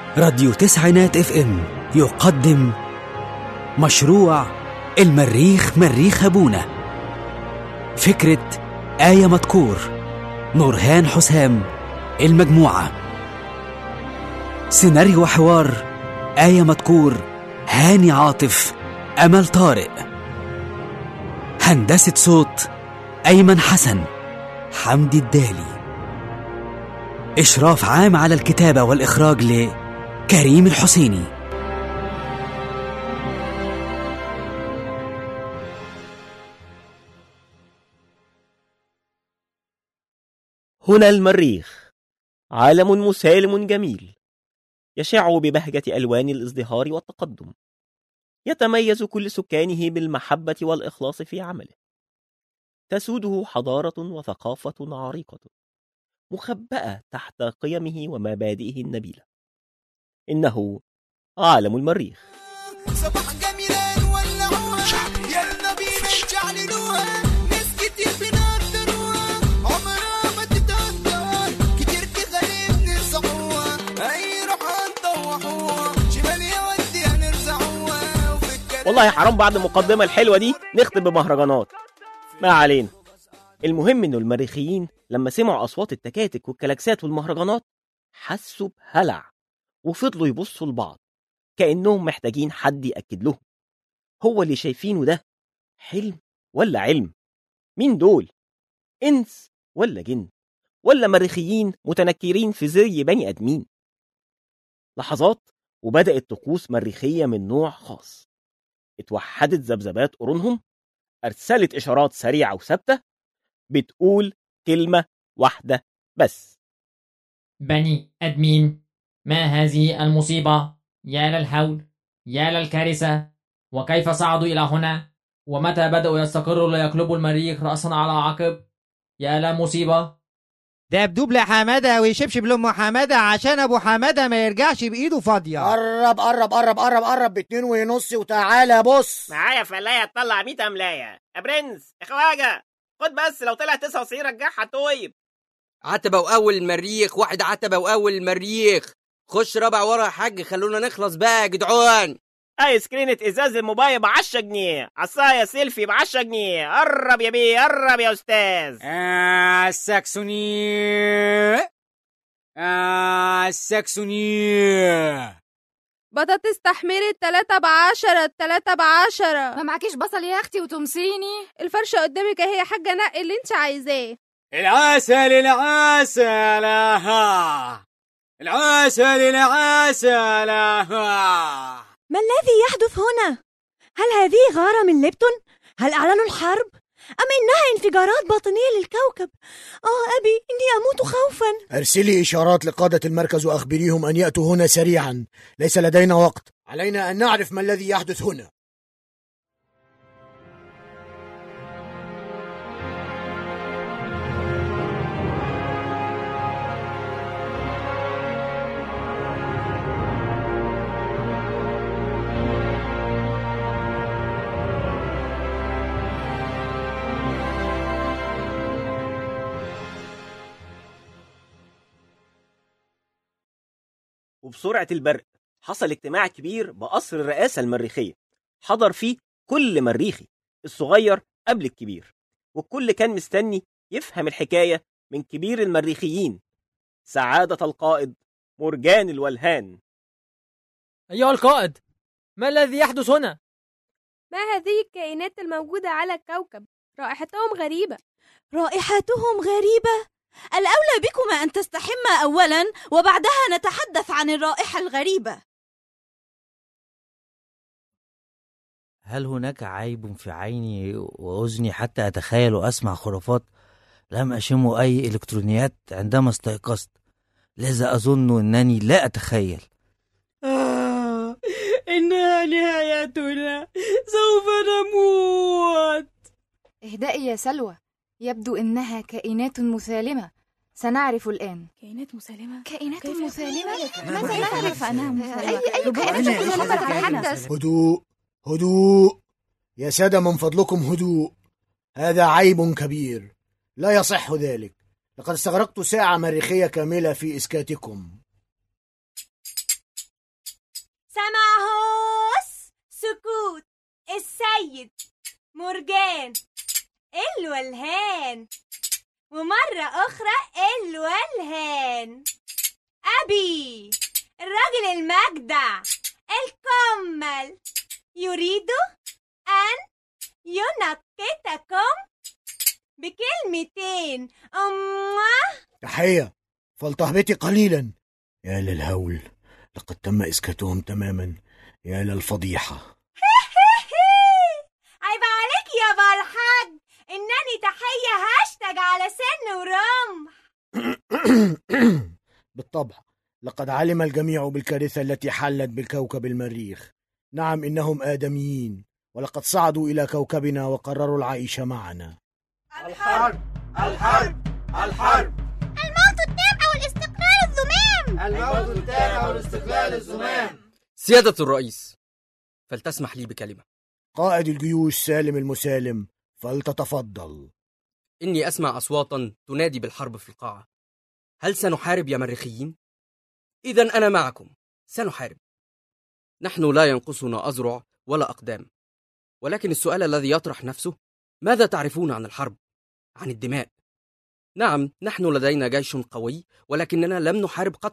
راديو تسعينات اف ام يقدم مشروع المريخ مريخ ابونا فكرة آية مدكور نورهان حسام المجموعة سيناريو وحوار آية مدكور هاني عاطف أمل طارق هندسة صوت أيمن حسن حمدي الدالي إشراف عام على الكتابة والإخراج لكريم الحسيني هنا المريخ عالم مسالم جميل يشع ببهجة ألوان الازدهار والتقدم يتميز كل سكانه بالمحبة والإخلاص في عمله تسوده حضارة وثقافة عريقة مخبأة تحت قيمه ومبادئه النبيلة إنه عالم المريخ صباح جميلة ولعوها يلا بينا نشعللوها ناس كتير بنقدروها عمرها ما تتقدر كتير كده ليه بنرزعوها اي روح هنطوحوها شمال يودي هنرزعوها وفي الكلام والله حرام بعد المقدمة الحلوة دي نختم بمهرجانات ما علينا المهم إنه المريخيين لما سمعوا أصوات التكاتك والكلاكسات والمهرجانات حسوا بهلع وفضلوا يبصوا لبعض كأنهم محتاجين حد يأكد لهم هو اللي شايفينه ده حلم ولا علم مين دول إنس ولا جن ولا مريخيين متنكرين في زي بني آدمين لحظات وبدأت طقوس مريخية من نوع خاص اتوحدت ذبذبات قرونهم أرسلت إشارات سريعة وثابتة بتقول كلمة واحدة بس بني أدمين ما هذه المصيبة يا للهول يا للكارثة وكيف صعدوا إلى هنا ومتى بدأوا يستقروا ليقلبوا المريخ رأسا على عقب يا للمصيبة دبدوب لحمادة ويشبشب لأم حمادة عشان أبو حمادة ما يرجعش بإيده فاضية قرب قرب قرب قرب قرب باتنين ونص وتعالى بص معايا فلاية تطلع 100 أملاية يا برنس يا خواجة خد بس لو طلع 99 رجعها طيب عتبة وأول المريخ واحد عتبة وأول المريخ خش ربع ورا يا حاج خلونا نخلص بقى يا جدعان اي سكرينة ازاز الموبايل ب 10 جنيه عصاية سيلفي ب 10 جنيه قرب يا بيه قرب يا استاذ آه الساكسوني آه الساكسوني بطاطس تحمير التلاتة بعشرة التلاتة بعشرة ما معكيش بصل يا اختي وتمسيني الفرشة قدامك اهي يا حاجة نقي اللي انت عايزاه العسل العسل آها العسل العسل آها ما الذي يحدث هنا؟ هل هذه غارة من ليبتون؟ هل أعلنوا الحرب؟ أم إنها انفجارات باطنية للكوكب؟ آه أبي إني أموت خوفا ارسلي إشارات لقادة المركز وأخبريهم أن يأتوا هنا سريعا ليس لدينا وقت علينا أن نعرف ما الذي يحدث هنا وبسرعة البرق حصل اجتماع كبير بقصر الرئاسة المريخية حضر فيه كل مريخي الصغير قبل الكبير والكل كان مستني يفهم الحكاية من كبير المريخيين سعادة القائد مرجان الولهان أيها القائد ما الذي يحدث هنا؟ ما هذه الكائنات الموجودة على الكوكب رائحتهم غريبة رائحتهم غريبة الأولى بكما أن تستحما أولا وبعدها نتحدث عن الرائحة الغريبة هل هناك عيب في عيني وأذني حتى أتخيل وأسمع خرافات لم أشم أي إلكترونيات عندما استيقظت لذا أظن أنني لا أتخيل آه إنها نهايتنا سوف نموت اهدئي يا سلوى يبدو إنها كائنات مسالمة سنعرف الآن كائنات مسالمة كائنات كيف مسالمة يكون؟ ماذا كيف نعرف يكون؟ أنها مسالمة أي أي ربما كائنات أنا مسالمة أخذت تتحدث هدوء هدوء يا سادة من فضلكم هدوء هذا عيب كبير لا يصح ذلك لقد استغرقت ساعة مريخية كاملة في إسكاتكم سمعهوس سكوت السيد مرجان الولهان ومرة أخرى الولهان أبي الراجل المجدع الكمل يريد أن ينقطكم بكلمتين أمه تحية فلتهبطي قليلا يا للهول لقد تم إسكاتهم تماما يا للفضيحة عيب عليك يا بالحاج إنني تحية هاشتاج على سن ورمح بالطبع لقد علم الجميع بالكارثة التي حلت بالكوكب المريخ نعم إنهم آدميين ولقد صعدوا إلى كوكبنا وقرروا العيش معنا الحرب الحرب الحرب الموت التام أو الاستقلال الذمام الموت التام أو الاستقلال الزمام سيادة الرئيس فلتسمح لي بكلمة قائد الجيوش سالم المسالم فلتتفضل إني أسمع أصواتا تنادي بالحرب في القاعة هل سنحارب يا مريخيين؟ إذا أنا معكم سنحارب نحن لا ينقصنا أذرع ولا أقدام ولكن السؤال الذي يطرح نفسه ماذا تعرفون عن الحرب؟ عن الدماء نعم نحن لدينا جيش قوي ولكننا لم نحارب قط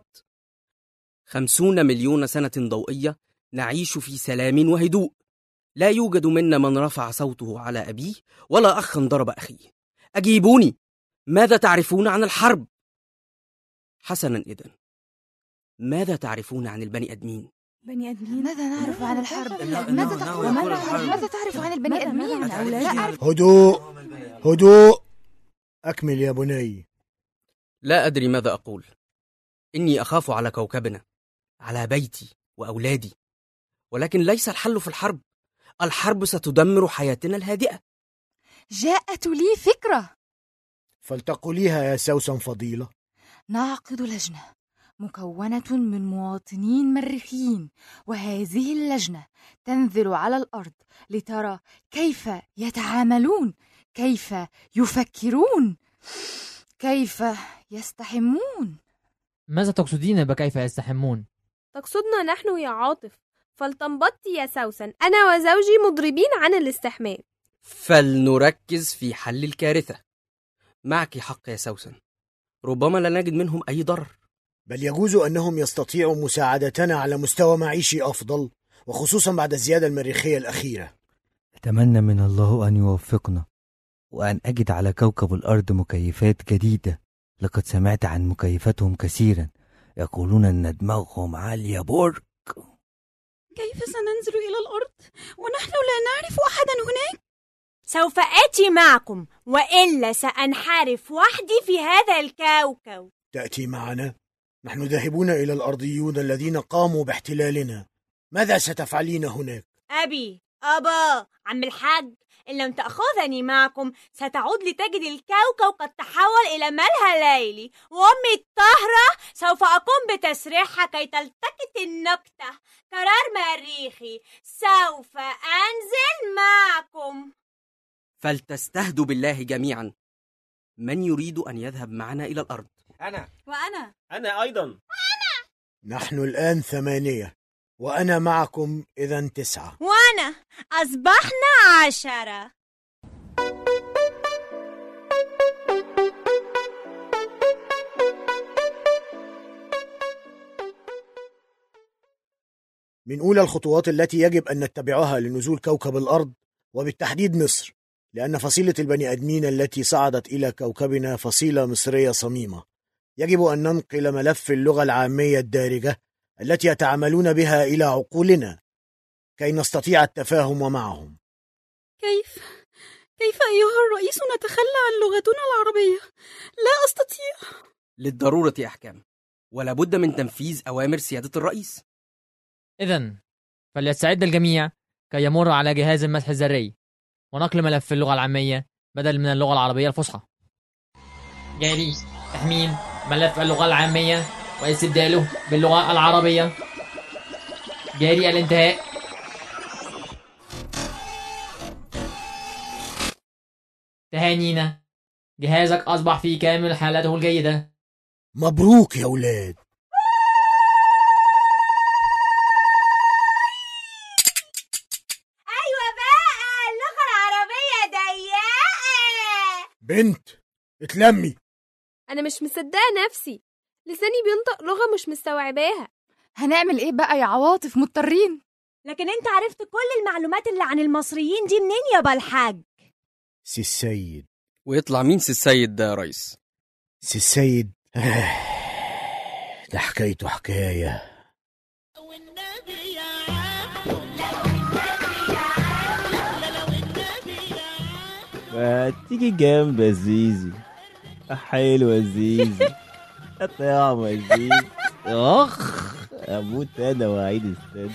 خمسون مليون سنة ضوئية نعيش في سلام وهدوء لا يوجد منا من رفع صوته على أبيه ولا أخ ضرب أخيه أجيبوني ماذا تعرفون عن الحرب؟ حسنا إذن ماذا تعرفون عن البني أدمين؟ بني آدمين ماذا نعرف عن الحرب؟ إنه- ماذا إنه تعرف نوى كل الحرب. ماذا تعرف عن البني آدمين؟ لا أعرف هدوء هدوء أكمل يا بني لا أدري ماذا أقول إني أخاف على كوكبنا على بيتي وأولادي ولكن ليس الحل في الحرب الحرب ستدمر حياتنا الهادئة جاءت لي فكرة فلتقوليها يا سوسن فضيلة نعقد لجنة مكونة من مواطنين مريخيين وهذه اللجنة تنزل على الأرض لترى كيف يتعاملون كيف يفكرون كيف يستحمون ماذا تقصدين بكيف يستحمون؟ تقصدنا نحن يا عاطف فلتنبطي يا سوسن أنا وزوجي مضربين عن الاستحمام فلنركز في حل الكارثة معك حق يا سوسن ربما لا نجد منهم أي ضرر بل يجوز أنهم يستطيعوا مساعدتنا على مستوى معيشي أفضل وخصوصا بعد الزيادة المريخية الأخيرة أتمنى من الله أن يوفقنا وأن أجد على كوكب الأرض مكيفات جديدة لقد سمعت عن مكيفاتهم كثيرا يقولون أن دماغهم عالية برج كيف سننزل إلى الأرض ونحن لا نعرف أحدا هناك؟ سوف آتي معكم وإلا سأنحرف وحدي في هذا الكوكب تأتي معنا نحن ذاهبون إلى الأرضيون الذين قاموا باحتلالنا ماذا ستفعلين هناك؟ أبي أبا عم الحاج إن لم تأخذني معكم ستعود لتجد الكوكب قد تحول إلى ملهى ليلي وأمي الطاهرة سوف أقوم بتسريحها كي تلتقط النكتة قرار مريخي سوف أنزل معكم فلتستهدوا بالله جميعا من يريد أن يذهب معنا إلى الأرض أنا وأنا أنا أيضا نحن الآن ثمانية وأنا معكم إذا تسعة وأنا أصبحنا عشرة من أولى الخطوات التي يجب أن نتبعها لنزول كوكب الأرض وبالتحديد مصر لأن فصيلة البني آدمين التي صعدت إلى كوكبنا فصيلة مصرية صميمة يجب أن ننقل ملف اللغة العامية الدارجة التي يتعاملون بها إلى عقولنا كي نستطيع التفاهم معهم كيف؟ كيف أيها الرئيس نتخلى عن لغتنا العربية؟ لا أستطيع للضرورة أحكام ولا بد من تنفيذ أوامر سيادة الرئيس إذا فليستعد الجميع كي يمر على جهاز المسح الذري ونقل ملف اللغة العامية بدل من اللغة العربية الفصحى جاري تحميل ملف اللغة العامية واستبداله باللغة العربية جاري الانتهاء تهانينا جهازك أصبح في كامل حالته الجيدة مبروك يا ولاد بنت اتلمي انا مش مصدقه نفسي لساني بينطق لغه مش مستوعباها هنعمل ايه بقى يا عواطف مضطرين لكن انت عرفت كل المعلومات اللي عن المصريين دي منين يابا الحاج سي السيد ويطلع مين سي السيد ده يا ريس سي السيد ده حكايته حكايه ما تيجي جنب يا زيزي حلوة يا زيزي طعمة يا زيزي اخ اموت انا واعيد السنة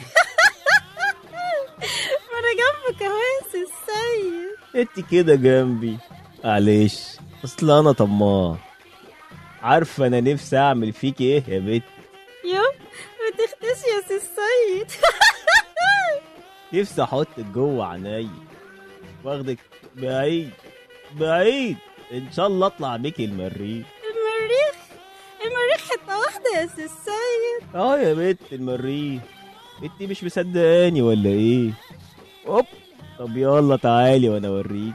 ما انا جنبك اهو يا سي السيد انت كده جنبي معلش اصل انا طماع عارفة انا نفسي اعمل فيك ايه يا بت يو ما تختش يا سي السيد نفسي احطك جوه عينيا واخدك بعيد بعيد ان شاء الله اطلع بيك المريخ المريخ المريخ حتة واحدة يا سي السيد اه يا بت المريخ انت مش مصدقاني ولا ايه اوب طب يلا تعالي وانا اوريك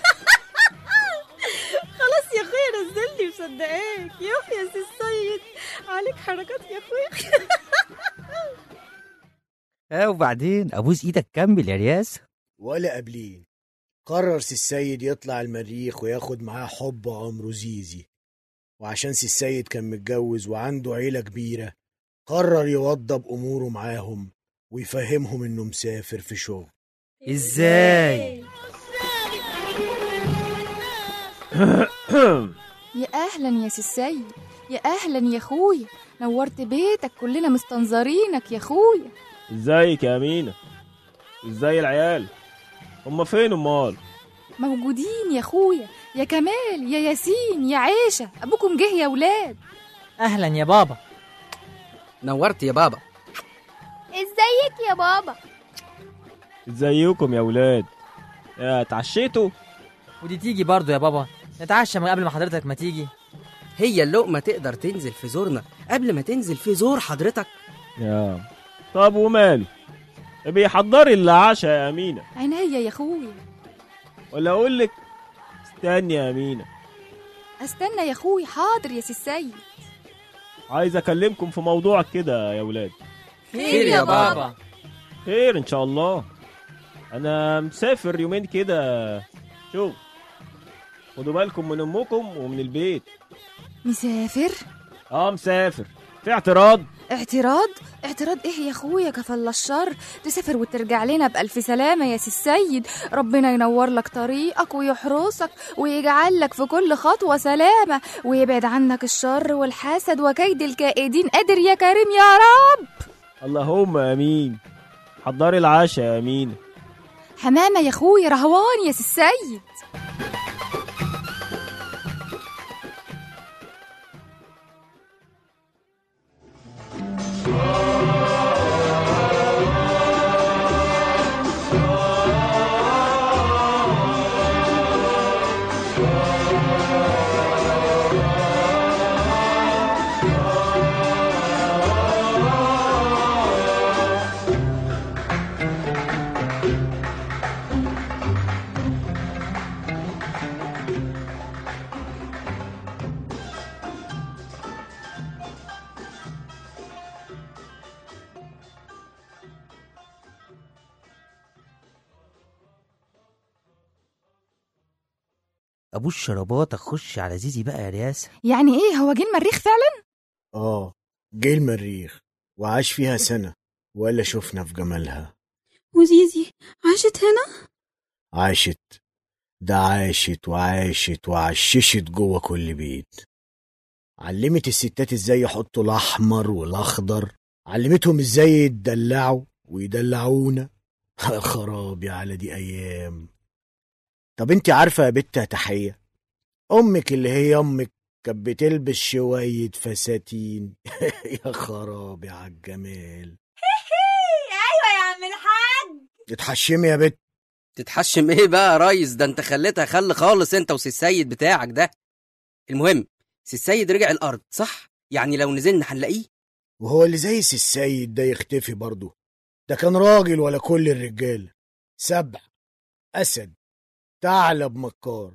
خلاص يا اخويا نزلني مصدقاك يوه يا سي السيد عليك حركات يا اخويا اه وبعدين ابوس ايدك كمل يا رياس ولا قبلين قرر سي السيد يطلع المريخ وياخد معاه حب عمره زيزي وعشان سي السيد كان متجوز وعنده عيلة كبيرة قرر يوضب أموره معاهم ويفهمهم إنه مسافر في شغل ازاي يا اهلا يا سي السيد يا اهلا يا اخويا نورت بيتك كلنا مستنظرينك يا اخويا ازيك يا امينه ازاي العيال هما فين امال موجودين يا اخويا يا كمال يا ياسين يا عيشه ابوكم جه يا ولاد اهلا يا بابا نورت يا بابا ازيك يا بابا ازيكم يا ولاد يا اتعشيتوا ودي تيجي برضو يا بابا نتعشى من قبل ما حضرتك ما تيجي هي اللقمة تقدر تنزل في زورنا قبل ما تنزل في زور حضرتك يا طب وماله بيحضري العشاء يا امينه عينيا يا اخويا ولا اقول لك استني يا امينه استنى يا اخويا حاضر يا سي السيد عايز اكلمكم في موضوع كده يا ولاد خير يا بابا خير ان شاء الله انا مسافر يومين كده شوف خدوا بالكم من امكم ومن البيت مسافر اه مسافر في اعتراض اعتراض اعتراض ايه يا اخويا كفل الشر تسافر وترجع لنا بألف سلامة يا سي السيد ربنا ينور لك طريقك ويحرسك ويجعل لك في كل خطوة سلامة ويبعد عنك الشر والحسد وكيد الكائدين قادر يا كريم يا رب اللهم امين حضري العشاء يا امينه حمامة يا اخويا رهوان يا سي السيد ابوس شربات اخش على زيزي بقى يا رياس يعني ايه هو جه المريخ فعلا آه جه المريخ وعاش فيها سنة ولا شفنا في جمالها وزيزي عاشت هنا عاشت ده عاشت وعاشت وعششت جوه كل بيت علمت الستات ازاي يحطوا الاحمر والاخضر علمتهم ازاي يتدلعوا ويدلعونا خرابي على دي ايام طب انت عارفه يا بت يا تحيه امك اللي هي امك كانت بتلبس شويه فساتين يا خرابي على الجمال ايوه يا عم الحاج تتحشمي يا بت تتحشم ايه بقى يا ريس ده انت خليتها خل خالص انت وسي السيد بتاعك ده المهم سي السيد رجع الارض صح يعني لو نزلنا هنلاقيه وهو اللي زي سي السيد ده يختفي برضه ده كان راجل ولا كل الرجال سبع اسد ثعلب مكار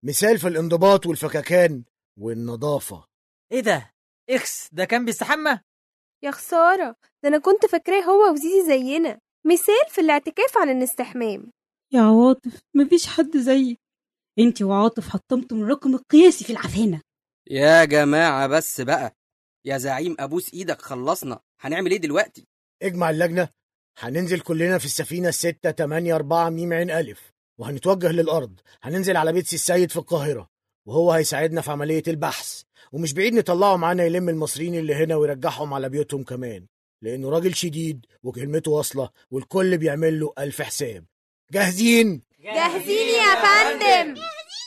مثال في الانضباط والفككان والنظافة ايه ده اكس ده كان بيستحمى يا خسارة ده أنا كنت فاكراه هو وزيزي زينا مثال في الاعتكاف عن الاستحمام يا عواطف مفيش حد زيك انت وعاطف حطمتم الرقم القياسي في العفانة يا جماعة بس بقى يا زعيم أبوس إيدك خلصنا هنعمل إيه دلوقتي؟ اجمع اللجنة هننزل كلنا في السفينة الستة تمانية أربعة ميم عين ألف وهنتوجه للأرض هننزل على بيت سي السيد في القاهرة وهو هيساعدنا في عملية البحث ومش بعيد نطلعه معانا يلم المصريين اللي هنا ويرجعهم على بيوتهم كمان لأنه راجل شديد وكلمته واصلة والكل بيعمل له ألف حساب جاهزين؟ جاهزين يا فندم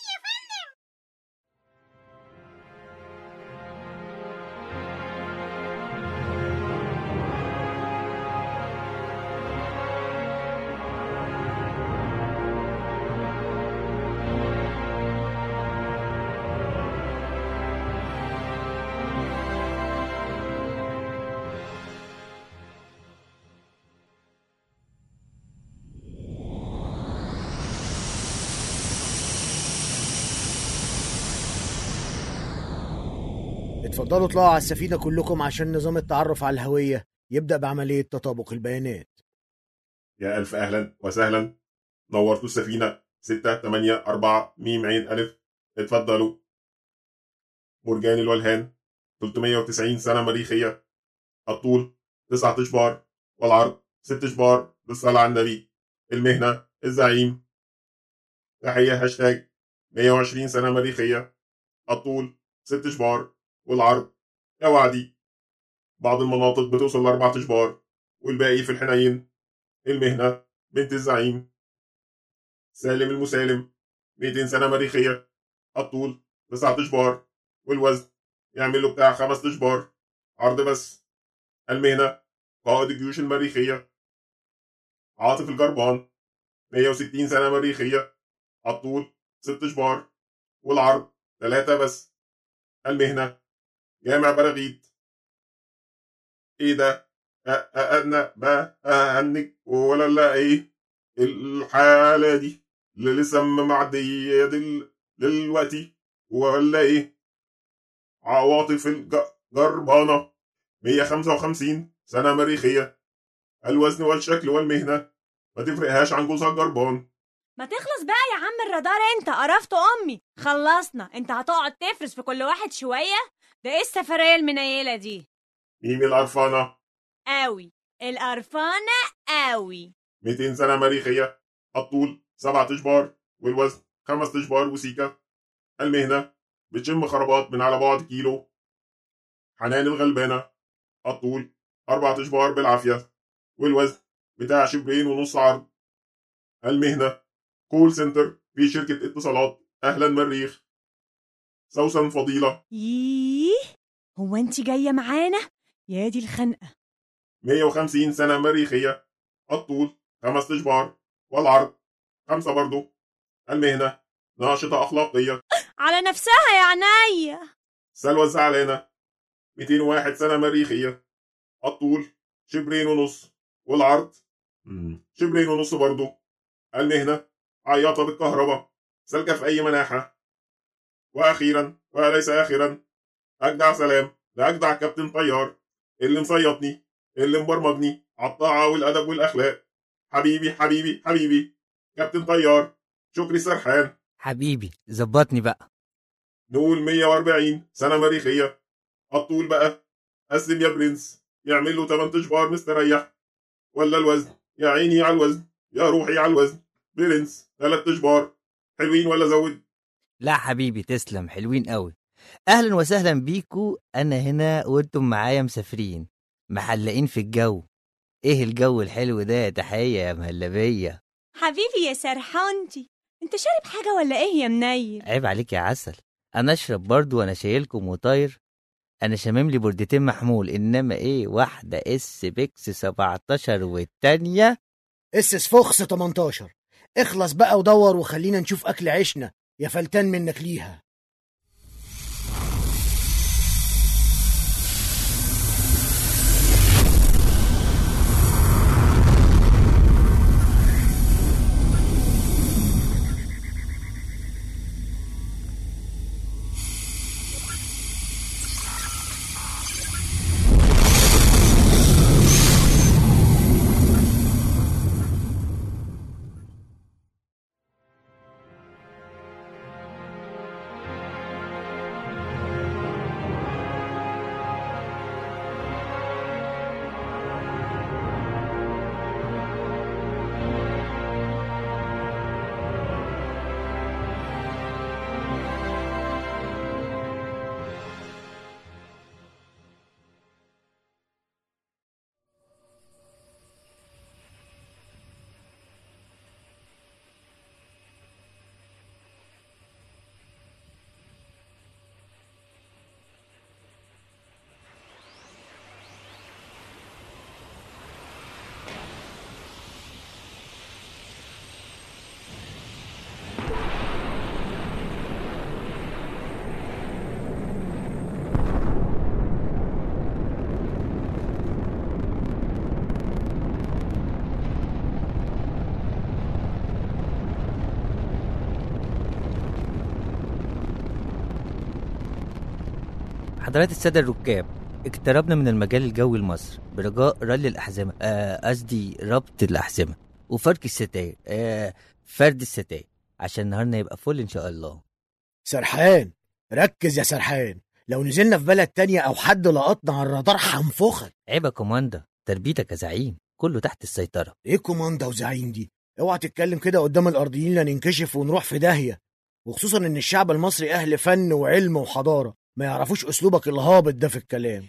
اتفضلوا اطلعوا على السفينة كلكم عشان نظام التعرف على الهوية يبدأ بعملية تطابق البيانات يا ألف أهلا وسهلا نورتوا السفينة ستة تمانية أربعة ميم عين ألف اتفضلوا مرجان الولهان 390 سنة مريخية الطول تسعة أشبار والعرض ست أشبار بالصلاة على النبي المهنة الزعيم تحية هاشتاج 120 سنة مريخية الطول ست أشبار والعرض يا وعدي بعض المناطق بتوصل لأربعة أشبار والباقي في الحنين المهنة بنت الزعيم سالم المسالم 200 سنة مريخية الطول تسعة أشبار والوزن يعمل له بتاع خمس أشبار عرض بس المهنة قائد الجيوش المريخية عاطف الجربان 160 سنة مريخية الطول ست أشبار والعرض ثلاثة بس المهنة جامع براغيث ايه ده أ- أ- انا بهنك ولا لا ايه الحالة دي اللي لسه معدية دل دلوقتي ولا ايه عواطف الجربانة 155 سنة مريخية الوزن والشكل والمهنة ما تفرقهاش عن جوزها الجربان ما تخلص بقى يا عم الرادار انت قرفت امي خلصنا انت هتقعد تفرس في كل واحد شويه ده ايه السفريه المنيله دي ميم القرفانة قوي القرفانه قوي 200 سنة مريخية الطول سبعة أشبار والوزن خمس أشبار وسيكة المهنة بتشم خرابات من على بعد كيلو حنان الغلبانة الطول أربعة أشبار بالعافية والوزن بتاع شبرين ونص عرض المهنة كول سنتر في شركة اتصالات أهلا مريخ سوسن فضيلة ييه هو انت جايه معانا يا دي الخنقه 150 سنة مريخية الطول خمس أشبار والعرض خمسة برضو المهنة ناشطة أخلاقية على نفسها يا عينيا سلوى الزعلانة 201 سنة مريخية الطول شبرين ونص والعرض مم، شبرين ونص برضو المهنة عياطة بالكهرباء سالكة في أي مناحة وأخيرا وليس آخرا أجدع سلام لأجدع كابتن طيار اللي مصيطني اللي مبرمجني على الطاعة والأدب والأخلاق حبيبي حبيبي حبيبي كابتن طيار شكري سرحان حبيبي ظبطني بقى نقول 140 سنة مريخية الطول بقى قسم يا برنس يعمل له 8 اشبار مستريح ولا الوزن يا عيني على الوزن يا روحي على الوزن برنس 3 اشبار حلوين ولا زود لا حبيبي تسلم حلوين قوي اهلا وسهلا بيكو انا هنا وانتم معايا مسافرين محلقين في الجو ايه الجو الحلو ده تحية يا مهلبية حبيبي يا سرحانتي انت شارب حاجه ولا ايه يا منيل عيب عليك يا عسل انا اشرب برضو وانا شايلكم وطاير انا شامم لي بردتين محمول انما ايه واحدة اس بيكس 17 والتانية اس فوخس 18 اخلص بقى ودور وخلينا نشوف اكل عيشنا يا فلتان منك ليها حضرات السادة الركاب اقتربنا من المجال الجوي لمصر برجاء رل الأحزمة آه، قصدي ربط الأحزمة وفرك الستاير آه، فرد الستاير عشان نهارنا يبقى فل إن شاء الله سرحان ركز يا سرحان لو نزلنا في بلد تانية أو حد لقطنا على الرادار هنفخك عيب يا كوماندا تربيتك يا زعيم كله تحت السيطرة إيه كوماندا وزعيم دي؟ اوعى تتكلم كده قدام الأرضيين لا ننكشف ونروح في داهية وخصوصا إن الشعب المصري أهل فن وعلم وحضارة ما يعرفوش أسلوبك الهابط ده في الكلام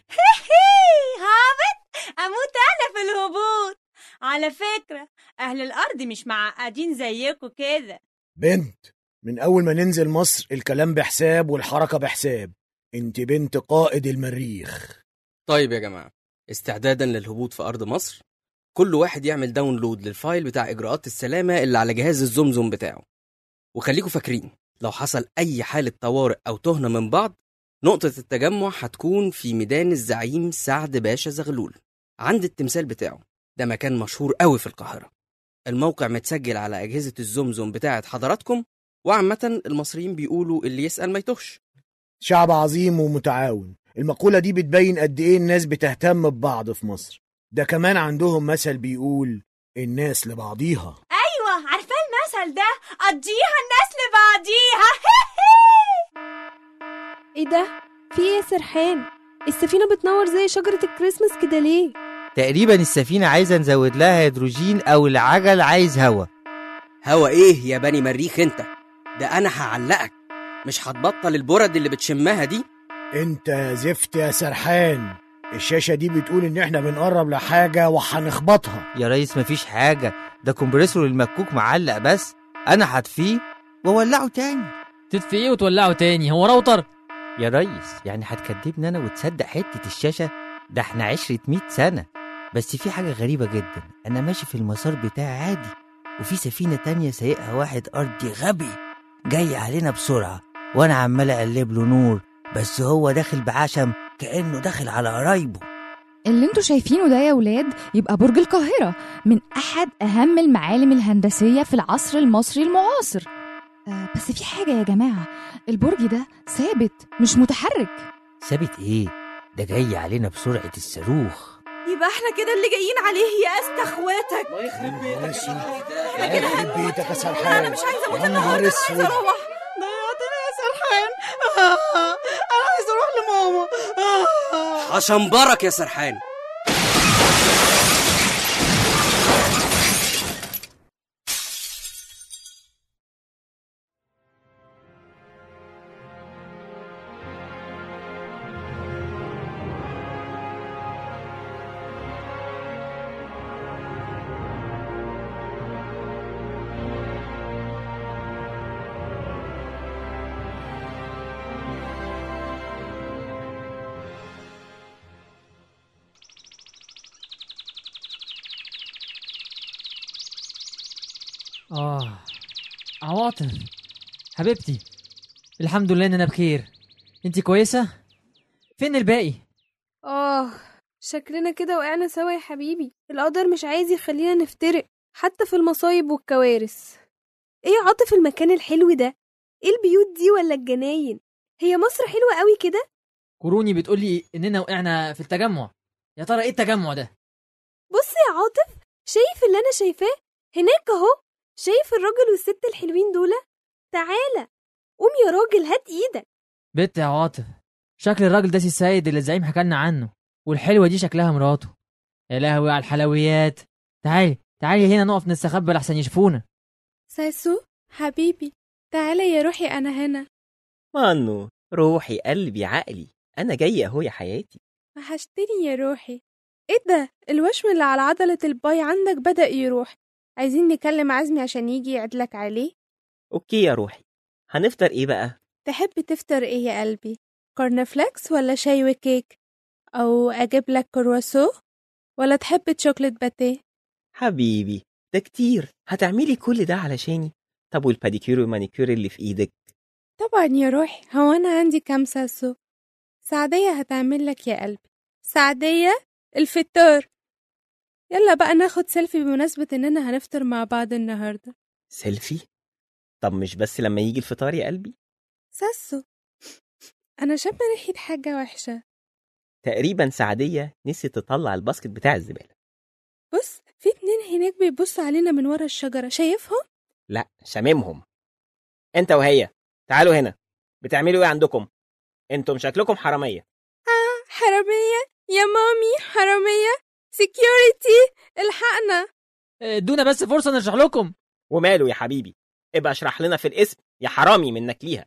هابط اموت انا في الهبوط على فكرة اهل الارض مش معقدين زيكم كده بنت من أول ما ننزل مصر الكلام بحساب والحركة بحساب انت بنت قائد المريخ طيب يا جماعة استعدادا للهبوط في أرض مصر كل واحد يعمل داونلود للفايل بتاع إجراءات السلامة اللي على جهاز الزمزم بتاعه وخليكم فاكرين لو حصل أي حالة طوارئ أو تهنة من بعض نقطة التجمع هتكون في ميدان الزعيم سعد باشا زغلول عند التمثال بتاعه ده مكان مشهور قوي في القاهرة الموقع متسجل على أجهزة الزمزم بتاعة حضراتكم وعامة المصريين بيقولوا اللي يسأل ما يتوهش شعب عظيم ومتعاون المقولة دي بتبين قد إيه الناس بتهتم ببعض في مصر ده كمان عندهم مثل بيقول الناس لبعضيها ايوه عارفه المثل ده قضيها الناس لبعضيها ايه ده في ايه يا سرحان السفينة بتنور زي شجرة الكريسماس كده ليه تقريبا السفينة عايزة نزود لها هيدروجين أو العجل عايز هوا هوا ايه يا بني مريخ انت ده انا هعلقك مش هتبطل البرد اللي بتشمها دي انت زفت يا سرحان الشاشة دي بتقول إن إحنا بنقرب لحاجة وهنخبطها يا ريس مفيش حاجة ده كومبريسور المكوك معلق بس أنا هطفيه وأولعه تاني تطفيه وتولعه تاني هو راوتر يا ريس يعني هتكدبني أنا وتصدق حتة الشاشة ده احنا عشرة مية سنة بس في حاجة غريبة جدا أنا ماشي في المسار بتاعي عادي وفي سفينة تانية سايقها واحد أرضي غبي جاي علينا بسرعة وأنا عمال أقلب له نور بس هو داخل بعشم كأنه داخل على قرايبه اللي انتوا شايفينه ده يا ولاد يبقى برج القاهرة من أحد أهم المعالم الهندسية في العصر المصري المعاصر آه بس في حاجة يا جماعة البرج ده ثابت مش متحرك ثابت إيه ده جاي علينا بسرعة الصاروخ يبقى احنا كده اللي جايين عليه يا استا اخواتك الله يخرب بيتك احنا كده يخرب بيتك يا سرحان انا مش عايزه اموت يا انا نهار عايزه اسود اروح ضيعتني يا سرحان آه. انا عايزه اروح لماما آه. هشنبرك يا سرحان آه عواطف حبيبتي الحمد لله إن أنا بخير أنت كويسة؟ فين الباقي؟ اه شكلنا كده وقعنا سوا يا حبيبي القدر مش عايز يخلينا نفترق حتى في المصايب والكوارث ايه يا عاطف المكان الحلو ده ايه البيوت دي ولا الجناين هي مصر حلوة قوي كده كوروني بتقولي إننا وقعنا في التجمع يا ترى إيه التجمع ده؟ بص يا عاطف شايف اللي انا شايفاه هناك اهو شايف الراجل والست الحلوين دول تعالى قوم يا راجل هات ايدك بنت يا عاطف شكل الراجل ده سي السيد اللي الزعيم حكالنا عنه والحلوة دي شكلها مراته يا لهوي على الحلويات تعالي تعالي هنا نقف نستخبى لحسن يشوفونا ساسو حبيبي تعالى يا روحي انا هنا مانو روحي قلبي عقلي انا جاي اهو يا حياتي وحشتني يا روحي ايه ده الوشم اللي على عضلة الباي عندك بدأ يروح عايزين نكلم عزمي عشان يجي يعدلك عليه اوكي يا روحي هنفطر ايه بقى تحب تفطر ايه يا قلبي كورنفليكس ولا شاي وكيك او اجيب لك كرواسو ولا تحب تشوكلت باتيه حبيبي ده كتير هتعملي كل ده علشاني طب والباديكير والمانيكير اللي في ايدك طبعا يا روحي هو انا عندي كام ساسو سعدية هتعمل لك يا قلبي سعدية الفطار يلا بقى ناخد سيلفي بمناسبة اننا هنفطر مع بعض النهاردة سيلفي طب مش بس لما يجي الفطار يا قلبي ساسو أنا شامة ريحة حاجة وحشة تقريبا سعدية نسيت تطلع الباسكت بتاع الزبالة بص في اتنين هناك بيبصوا علينا من ورا الشجرة شايفهم؟ لا شاممهم انت وهي تعالوا هنا بتعملوا ايه عندكم انتم شكلكم حرامية آه حرامية يا مامي حرامية سكيورتي الحقنا ادونا بس فرصة نشرح لكم وماله يا حبيبي ابقى اشرح لنا في الاسم يا حرامي منك ليها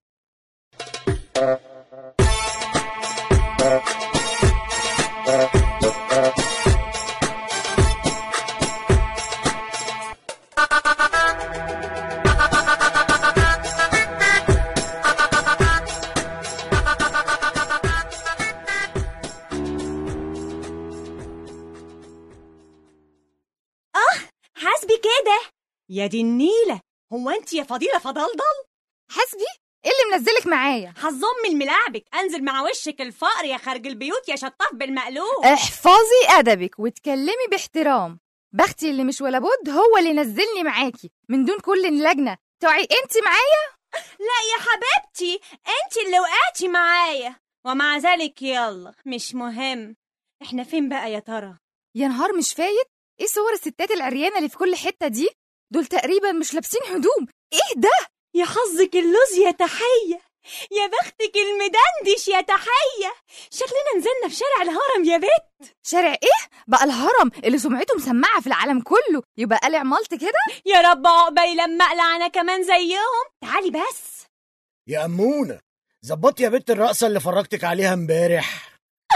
اه حاسبي كده يا دي النيلة هو انت يا فضيلة فضلضل حسبي ايه اللي منزلك معايا حظهم من ملاعبك انزل مع وشك الفقر يا خارج البيوت يا شطاف بالمقلوب احفظي ادبك واتكلمي باحترام بختي اللي مش ولا بد هو اللي نزلني معاكي من دون كل لجنه توعي انت معايا لا يا حبيبتي انت اللي وقعتي معايا ومع ذلك يلا مش مهم احنا فين بقى يا ترى يا نهار مش فايت ايه صور الستات العريانه اللي في كل حته دي دول تقريبا مش لابسين هدوم ايه ده يا حظك اللوز يا تحية يا بختك المدندش يا تحية شكلنا نزلنا في شارع الهرم يا بت شارع ايه بقى الهرم اللي سمعته مسمعه في العالم كله يبقى قلع مالت كده يا رب عقبالي لما اقلع انا كمان زيهم تعالي بس يا أمونة ظبطي يا بنت الرقصة اللي فرجتك عليها امبارح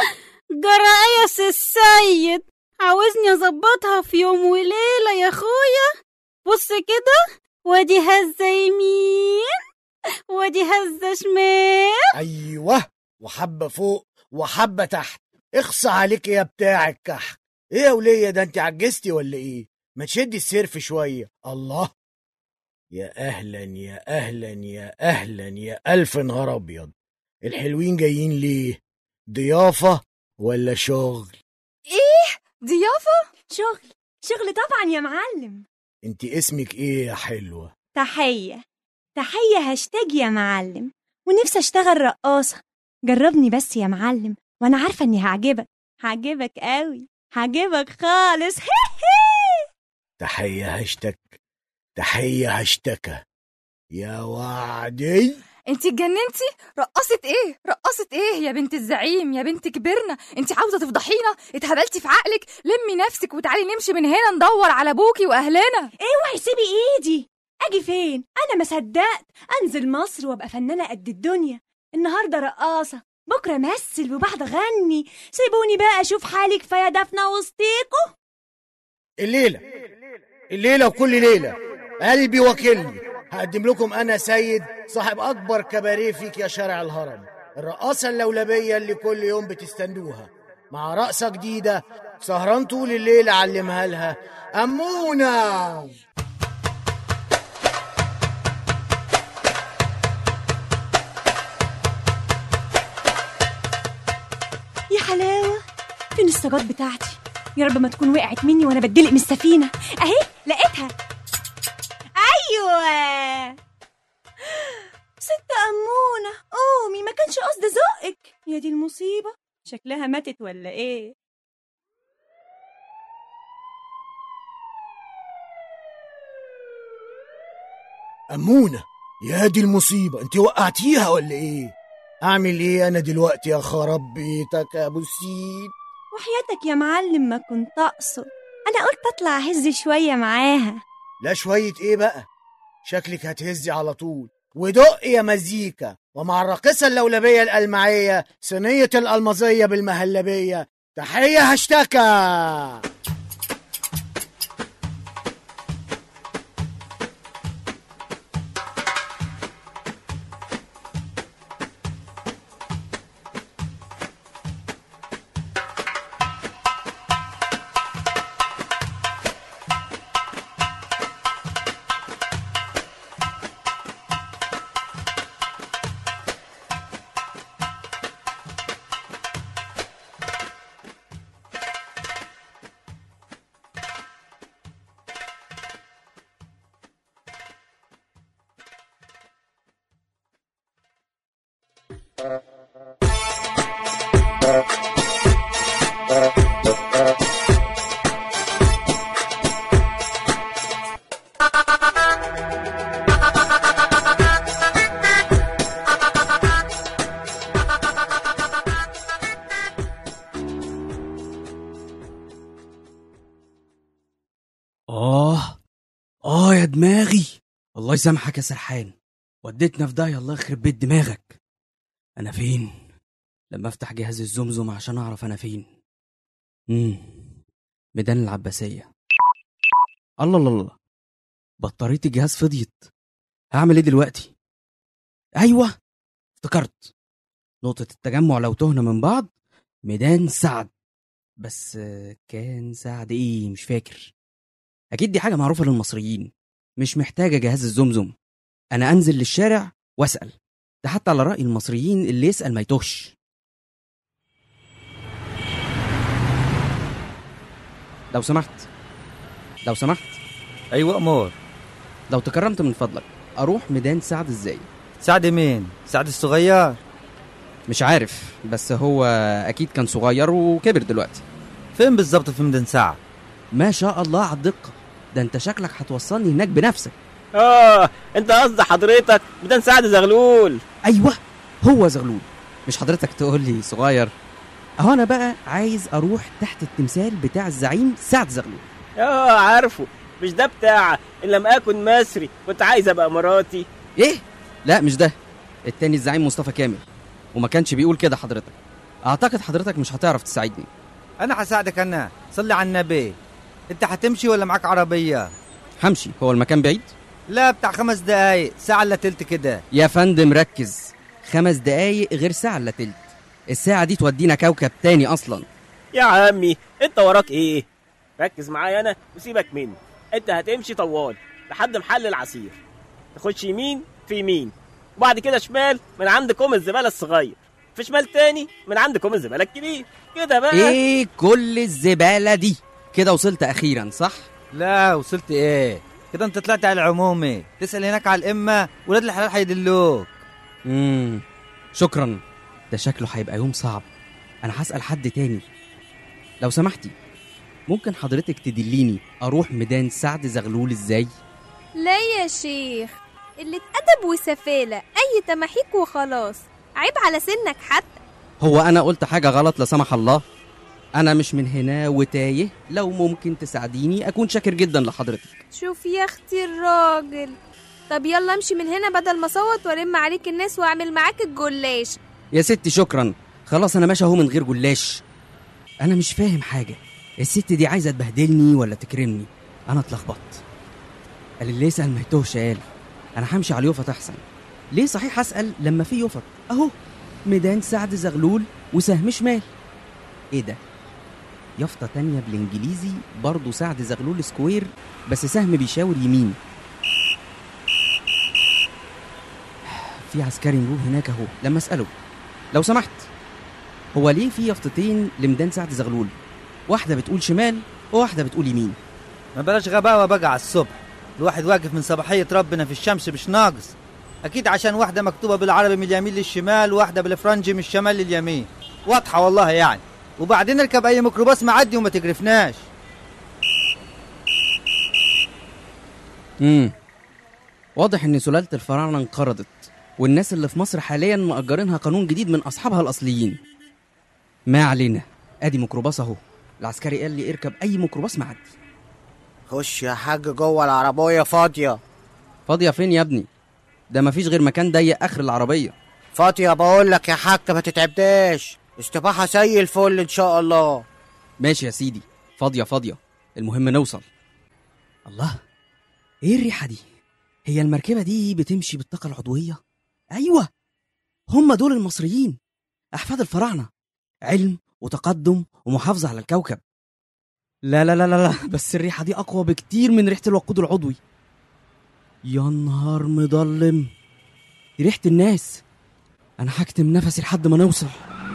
جرايس السيد عاوزني اظبطها في يوم وليلة يا اخويا بص كده وادي هزة يمين وادي هزة شمال أيوه وحبة فوق وحبة تحت اخصى عليك يا بتاع الكحك ايه يا ولية ده انت عجزتي ولا ايه ما تشدي السيرف شوية الله يا أهلا يا أهلا يا أهلا يا ألف نهار أبيض الحلوين جايين ليه ضيافة ولا شغل ايه ضيافه شغل شغل طبعا يا معلم انت اسمك ايه يا حلوة تحية تحية هاشتاج يا معلم ونفسي اشتغل رقاصة جربني بس يا معلم وانا عارفة اني هعجبك هعجبك قوي هعجبك خالص تحية هاشتك تحية هاشتكى يا وعدي انت اتجننتي رقصت ايه رقصت ايه يا بنت الزعيم يا بنت كبرنا انت عاوزه تفضحينا اتهبلتي في عقلك لمي نفسك وتعالي نمشي من هنا ندور على ابوكي واهلنا اوعي سيبي ايدي اجي فين انا ما صدقت انزل مصر وابقى فنانه قد الدنيا النهارده رقاصه بكره امثل وبعد اغني سيبوني بقى اشوف حالي كفايه دفنه وسطيكوا الليلة الليلة وكل ليلة قلبي وكلني هقدم لكم أنا سيد صاحب أكبر كباريه فيك يا شارع الهرم الرقاصة اللولبية اللي كل يوم بتستنوها مع رقصة جديدة سهران طول الليل أعلمها لها أمونة يا حلاوه فين السجاد بتاعتي يا رب ما تكون وقعت مني وانا بتدلق من السفينه اهي لقيتها ايوه ست امونه قومي ما كانش قصد زقك يا دي المصيبه شكلها ماتت ولا ايه أمونة يا دي المصيبة انت وقعتيها ولا ايه اعمل ايه انا دلوقتي يا خراب بيتك يا ابو السيد وحياتك يا معلم ما كنت اقصد انا قلت اطلع اهز شويه معاها لا شوية ايه بقى شكلك هتهزي على طول ودق يا مزيكا ومع الراقصة اللولبية الألمعية صينية الألمظية بالمهلبية تحية هشتكى آه آه يا دماغي الله يسامحك يا سرحان وديتنا في داهية الله يخرب بيت دماغك أنا فين؟ لما أفتح جهاز الزمزم عشان أعرف أنا فين امم ميدان العباسية الله الله الله بطارية الجهاز فضيت هعمل إيه دلوقتي؟ أيوه افتكرت نقطة التجمع لو تهنا من بعض ميدان سعد بس آه، كان سعد ايه مش فاكر اكيد دي حاجة معروفة للمصريين مش محتاجة جهاز الزمزم انا انزل للشارع واسأل ده حتى على رأي المصريين اللي يسأل ما يتوهش لو سمحت لو سمحت ايوه امور لو تكرمت من فضلك اروح ميدان سعد ازاي سعد مين سعد الصغير مش عارف بس هو اكيد كان صغير وكبر دلوقتي فين بالظبط في ميدان سعد ما شاء الله على الدقة ده انت شكلك هتوصلني هناك بنفسك اه انت قصد حضرتك ميدان سعد زغلول ايوه هو زغلول مش حضرتك تقول لي صغير اهو انا بقى عايز اروح تحت التمثال بتاع الزعيم سعد زغلول اه عارفه مش ده بتاع ان لم اكن مصري كنت عايز ابقى مراتي ايه لا مش ده التاني الزعيم مصطفى كامل وما كانش بيقول كده حضرتك اعتقد حضرتك مش هتعرف تساعدني انا هساعدك انا صلي على النبي انت هتمشي ولا معاك عربيه همشي هو المكان بعيد لا بتاع خمس دقايق ساعه الا تلت كده يا فندم ركز خمس دقايق غير ساعة الا تلت الساعة دي تودينا كوكب تاني أصلا يا عمي انت وراك ايه ركز معايا انا وسيبك مني انت هتمشي طوال لحد محل العصير تخش يمين في يمين وبعد كده شمال من عند كوم الزباله الصغير في شمال تاني من عند كوم الزباله الكبير كده بقى ايه كل الزبالة دي كده وصلت أخيرا صح؟ لا وصلت ايه كده انت طلعت على العمومي تسال هناك على الامه ولاد الحلال هيدلوك امم شكرا ده شكله هيبقى يوم صعب انا هسأل حد تاني لو سمحتي ممكن حضرتك تدليني اروح ميدان سعد زغلول ازاي لا يا شيخ اللي اتأدب وسفالة أي تماحيك وخلاص عيب على سنك حتى هو انا قلت حاجة غلط لا سمح الله انا مش من هنا وتايه لو ممكن تساعديني اكون شاكر جدا لحضرتك شوف يا اختي الراجل طب يلا امشي من هنا بدل ما اصوت والم عليك الناس واعمل معاك الجلاش يا ستي شكرا خلاص انا ماشي اهو من غير جلاش انا مش فاهم حاجة الست دي عايزة تبهدلني ولا تكرمني انا اتلخبطت قال اللي يسأل ما يتوهش قال انا همشي على اليوفط احسن ليه صحيح اسأل لما في يوفط اهو ميدان سعد زغلول وسهم شمال ايه ده يافطة تانية بالانجليزي برضه سعد زغلول سكوير بس سهم بيشاور يمين في عسكري مرور هناك اهو لما اساله لو سمحت هو ليه في يافطتين لميدان سعد زغلول واحده بتقول شمال وواحده بتقول يمين ما بلاش غباوه بقى على الصبح الواحد واقف من صباحيه ربنا في الشمس مش ناقص اكيد عشان واحده مكتوبه بالعربي من اليمين للشمال وواحده بالفرنجي من الشمال لليمين واضحه والله يعني وبعدين اركب اي ميكروباص معدي وما تقرفناش امم واضح ان سلاله الفراعنه انقرضت والناس اللي في مصر حاليا مأجرينها قانون جديد من اصحابها الاصليين ما علينا ادي ميكروباص اهو العسكري قال لي اركب اي ميكروباص معدي خش يا حاج جوه العربية فاضية فاضيه فين يا ابني ده مفيش غير مكان ضيق اخر العربيه فاضية بقول لك يا حاج ما تتعبناش استباحة زي الفل ان شاء الله ماشي يا سيدي فاضيه فاضيه المهم نوصل الله ايه الريحه دي هي المركبه دي بتمشي بالطاقه العضويه ايوه هم دول المصريين احفاد الفراعنه علم وتقدم ومحافظه على الكوكب لا لا لا لا لا بس الريحه دي اقوى بكتير من ريحه الوقود العضوي يا نهار مضلم دي ريحه الناس انا هكتم نفسي لحد ما نوصل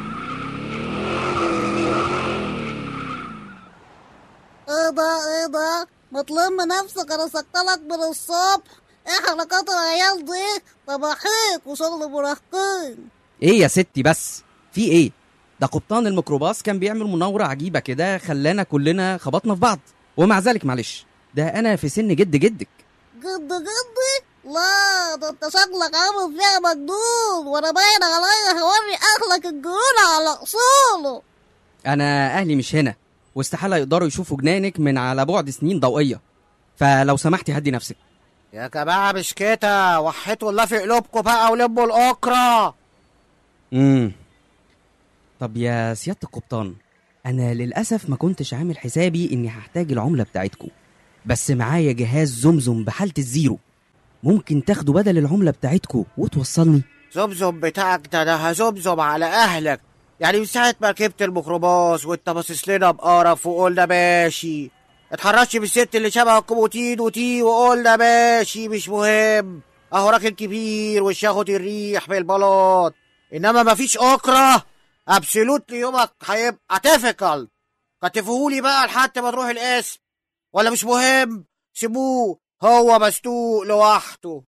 ايه ده ايه ده ما تلم نفسك انا سكتلك من الصبح ايه حركات العيال دي طباحيك وشغل مراهقين ايه يا ستي بس في ايه ده قبطان الميكروباص كان بيعمل مناورة عجيبة كده خلانا كلنا خبطنا في بعض ومع ذلك معلش ده انا في سن جد جدك جد جدي لا ده انت شكلك عامل فيها مجنون وانا باين عليا هوري اهلك الجنون على اصوله انا اهلي مش هنا واستحالة يقدروا يشوفوا جنانك من على بعد سنين ضوئية فلو سمحتي هدي نفسك يا جماعة مش كده وحيتوا الله في قلوبكم بقى ولموا الأكرة امم طب يا سيادة القبطان أنا للأسف ما كنتش عامل حسابي إني هحتاج العملة بتاعتكم بس معايا جهاز زمزم بحالة الزيرو ممكن تاخدوا بدل العملة بتاعتكم وتوصلني زمزم بتاعك ده انا هزمزم على اهلك يعني من ساعة ما ركبت الميكروباص وانت باصص لنا بقرف وقلنا ماشي اتحرشت بالست اللي شبهك وتين وتي وقلنا ماشي مش مهم اهو راجل كبير وش ياخد الريح بالبلاط انما مفيش اكره ابسولوتلي يومك هيبقى تيفيكالت كتفهولي بقى لحد ما تروح القسم ولا مش مهم سيبوه هو مسطوق لوحده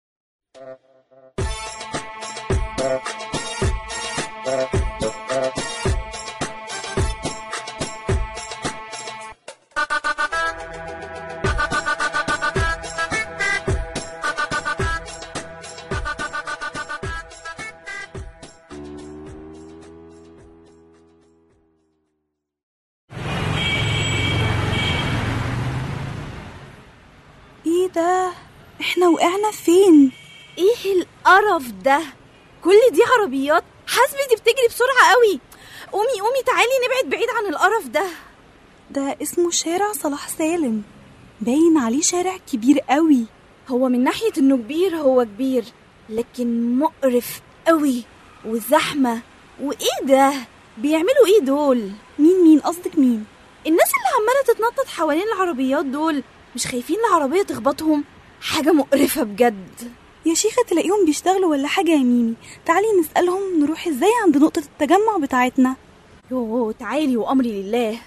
ايه ده احنا وقعنا فين ايه القرف ده كل دي عربيات حسبي دي بتجري بسرعة قوي قومي قومي تعالي نبعد بعيد عن القرف ده ده اسمه شارع صلاح سالم باين عليه شارع كبير قوي هو من ناحية انه كبير هو كبير لكن مقرف قوي وزحمة وايه ده بيعملوا ايه دول مين مين قصدك مين الناس اللي عمالة تتنطط حوالين العربيات دول مش خايفين العربية تخبطهم حاجة مقرفة بجد يا شيخة تلاقيهم بيشتغلوا ولا حاجة يا ميمي تعالي نسألهم نروح ازاي عند نقطة التجمع بتاعتنا يوه تعالي وأمري لله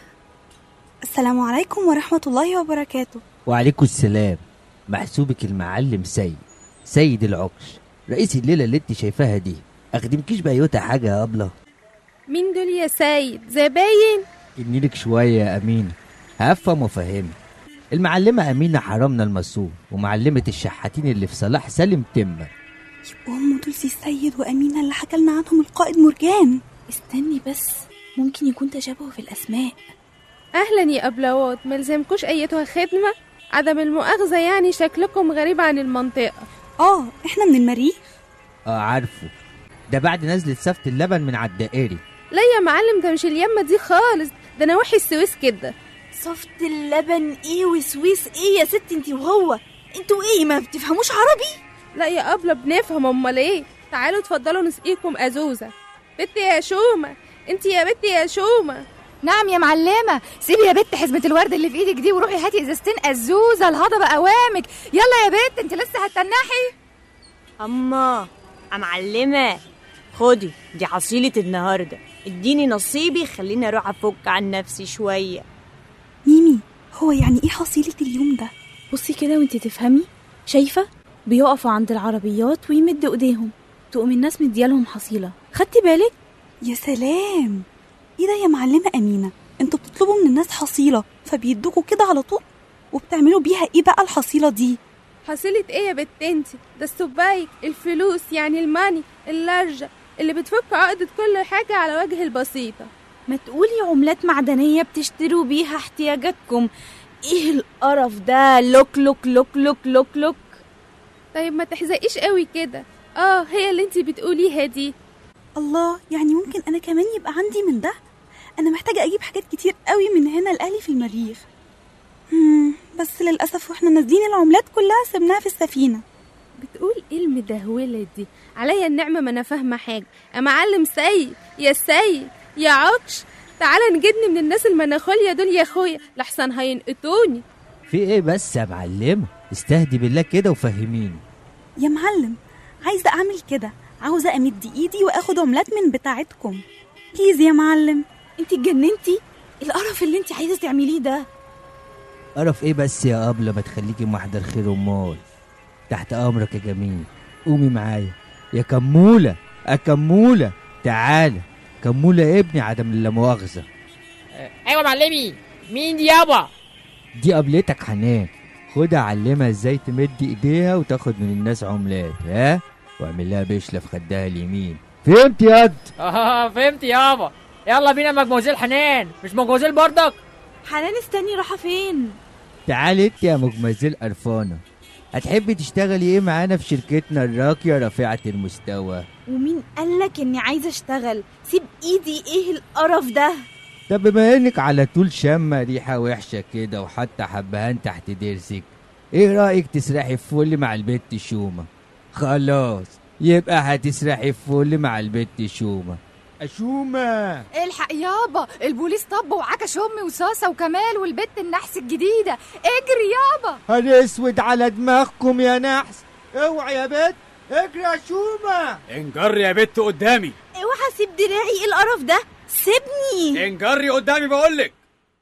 السلام عليكم ورحمة الله وبركاته وعليكم السلام محسوبك المعلم سيد سيد العكش رئيس الليلة اللي انت شايفاها دي اخدمكيش بأيوتا حاجة يا أبلة مين دول يا سيد زباين إني شوية يا أمينة هفهم وافهمك المعلمة أمينة حرمنا المسؤول ومعلمة الشحاتين اللي في صلاح سالم تمة وهم دول سي السيد وأمينة اللي حكى لنا عنهم القائد مرجان استني بس ممكن يكون تشابه في الأسماء أهلا يا أبلوات ملزمكوش أيتها خدمة عدم المؤاخذة يعني شكلكم غريب عن المنطقة اه احنا من المريخ اه عارفه ده بعد نزلة سفت اللبن من على الدائري لا يا معلم ده مش اليمة دي خالص ده نواحي السويس كده صفت اللبن ايه وسويس ايه يا ست انتي وهو انتوا ايه ما بتفهموش عربي لا يا أبلة بنفهم أمال إيه تعالوا اتفضلوا نسقيكم أزوزة بنتي يا شومة انتي يا بنتي يا شومة نعم يا معلمة سيبي يا بت حزمة الورد اللي في ايدك دي وروحي هاتي ازازتين ازوزة الهضبة اوامك يلا يا بت انت لسه هتنحي اما يا معلمة خدي دي حصيلة النهاردة اديني نصيبي خليني اروح افك عن نفسي شوية ميمي هو يعني ايه حصيلة اليوم ده بصي كده وانت تفهمي شايفة بيقفوا عند العربيات ويمدوا ايديهم تقوم الناس مديالهم حصيلة خدتي بالك يا سلام ايه ده يا معلمة أمينة انتوا بتطلبوا من الناس حصيلة فبيدوكوا كده على طول وبتعملوا بيها ايه بقى الحصيلة دي حصيلة ايه يا بنت انتي ده السبايك الفلوس يعني الماني اللارجة اللي بتفك عقدة كل حاجة على وجه البسيطة ما تقولي عملات معدنية بتشتروا بيها احتياجاتكم ايه القرف ده لوك لوك لوك لوك لوك لوك طيب ما تحزقيش قوي كده اه هي اللي انتي بتقوليها دي الله يعني ممكن انا كمان يبقى عندي من ده انا محتاجة اجيب حاجات كتير قوي من هنا لاهلي في المريخ مم. بس للاسف واحنا نازلين العملات كلها سبناها في السفينة بتقول ايه المدهولة دي عليا النعمة ما انا فاهمة حاجة يا معلم سيد يا سيد يا عكش تعالى نجدني من الناس المناخوليا دول يا اخويا لحسن هينقطوني في ايه بس يا معلمة استهدي بالله كده وفهميني يا معلم عايزة اعمل كده عاوزة امد ايدي واخد عملات من بتاعتكم بليز يا معلم انت اتجننتي القرف اللي انت عايزة تعمليه ده قرف ايه بس يا أبلة ما تخليكي محضر خير امال تحت امرك يا جميل قومي معايا يا كمولة يا كمولة تعالى كمولة ابني عدم اللا مؤاخذة ايوه معلمي مين دي يابا دي قبلتك حنان خدها علمها ازاي تمد ايديها وتاخد من الناس عملات ها واعمل لها بشلة في خدها اليمين فهمت ياد اه فهمت يابا يلا بينا مجموزيل حنان مش مجموزيل برضك حنان استني رايحة فين تعالي انت يا مجمزيل قرفانة هتحبي تشتغلي ايه معانا في شركتنا الراقية رفيعة المستوى ومين قالك اني عايزه اشتغل سيب ايدي ايه القرف ده طب بما انك على طول شامة ريحة وحشة كده وحتى حبهان تحت ضرسك ايه رأيك تسرحي في فل مع البت شومة خلاص يبقى هتسرحي في فل مع البت شومة أشومة الحق يابا البوليس طب وعكش امي وصاصه وكمال والبت النحس الجديده اجري يابا هنسود على دماغكم يا نحس اوعي يا بت اجري يا شومة انجري يا بت قدامي اوعى سيب دراعي ايه القرف ده سيبني انجري قدامي بقولك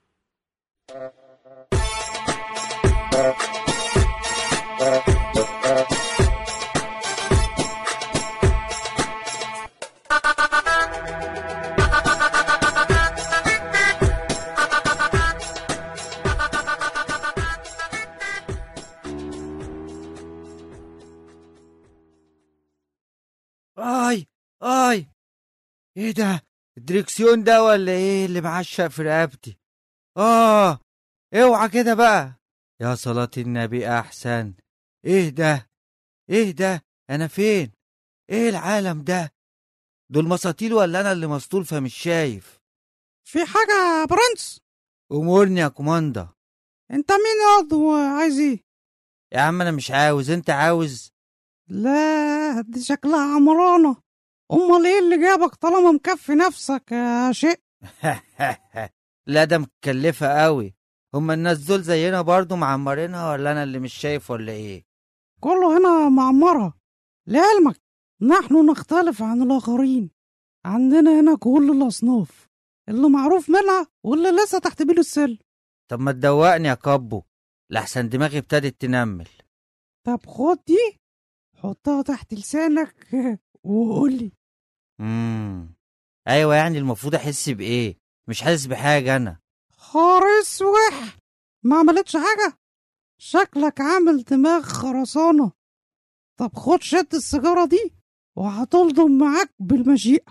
اي اي ايه ده الدريكسيون ده ولا ايه اللي معشق في رقبتي اه اوعى كده بقى يا صلاة النبي احسن ايه ده ايه ده انا فين ايه العالم ده دول مساطيل ولا انا اللي مسطول فمش شايف في حاجة يا برنس امورني يا كوماندا انت مين يا قض وعايز ايه يا عم انا مش عاوز انت عاوز لا دي شكلها عمرانة امال ايه اللي جابك طالما مكفي نفسك يا شيء لا ده مكلفة قوي هما الناس دول زينا برضو معمرينها ولا انا اللي مش شايف ولا ايه كله هنا معمرة لعلمك نحن نختلف عن الآخرين عندنا هنا كل الأصناف اللي معروف منها واللي لسه تحت بيل السل طب ما تدوقني يا كابو لحسن دماغي ابتدت تنمل طب خد دي حطها تحت لسانك وقولي امم ايوه يعني المفروض احس بايه مش حاسس بحاجه انا خارس وح ما عملتش حاجة شكلك عامل دماغ خرسانة طب خد شد السيجارة دي وهتلضم معاك بالمشيئة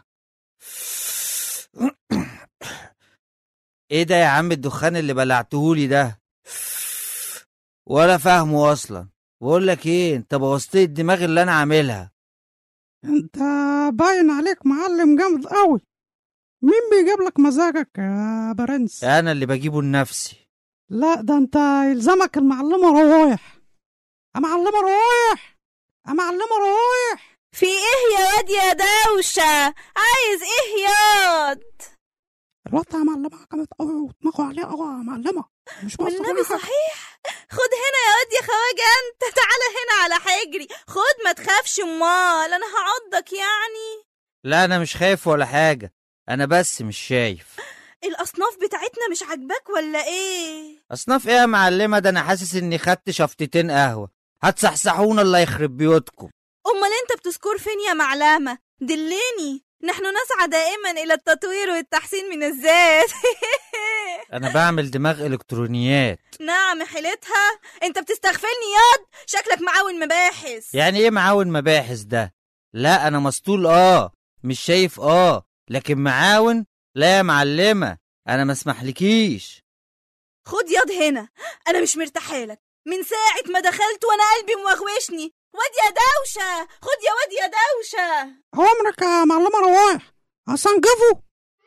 ايه ده يا عم الدخان اللي بلعتهولي ده ولا فاهمه اصلا بقول لك ايه انت بوظت الدماغ اللي انا عاملها انت باين عليك معلم جامد قوي مين بيجيب لك مزاجك يا برنس انا اللي بجيبه لنفسي لا ده انت يلزمك المعلمة روايح يا معلمة روايح يا معلمة روايح في ايه يا واد يا دوشة عايز ايه ياض الواد يا معلمة جامد قوي ودماغه عليه قوي يا معلمة مش بس والنبي صحيح خد هنا يا واد يا خواجة انت تعالى هنا على حجري خد ما تخافش امال انا هعضك يعني لا انا مش خايف ولا حاجه انا بس مش شايف الاصناف بتاعتنا مش عاجباك ولا ايه اصناف ايه يا معلمه ده انا حاسس اني خدت شفطتين قهوه هتصحصحونا الله يخرب بيوتكم امال انت بتذكر فين يا معلمة دلني نحن نسعى دائما الى التطوير والتحسين من الذات انا بعمل دماغ الكترونيات نعم حيلتها انت بتستغفلني ياض شكلك معاون مباحث يعني ايه معاون مباحث ده لا انا مسطول اه مش شايف اه لكن معاون لا يا معلمه انا ما اسمحلكيش خد ياض هنا انا مش مرتاحالك من ساعة ما دخلت وانا قلبي موغوشني واد يا دوشة خد يا واد يا دوشة عمرك يا معلمة روايح هسنجفه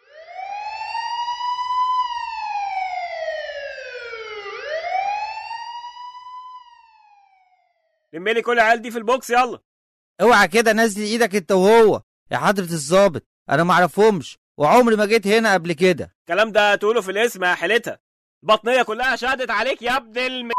لملي كل العيال دي في البوكس يلا اوعى كده نزل ايدك انت وهو يا حضرة الظابط انا معرفهمش وعمري ما جيت هنا قبل كده الكلام ده تقوله في الاسم يا حيلتها البطنية كلها شهدت عليك يا ابن الم...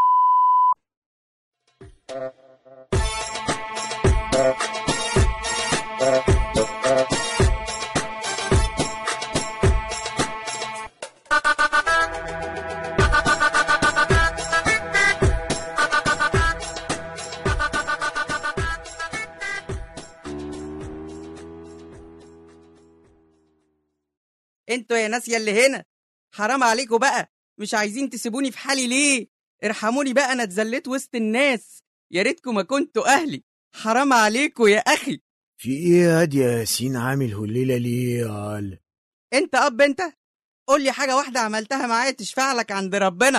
انتوا يا ناس يلي هنا حرام عليكم بقى مش عايزين تسيبوني في حالي ليه ارحموني بقى انا اتذليت وسط الناس يا ريتكم ما كنتوا اهلي حرام عليكم يا اخي في ايه يا واد يا ياسين عامل هليلة ليه يا عال انت اب انت قول لي حاجه واحده عملتها معايا تشفع لك عند ربنا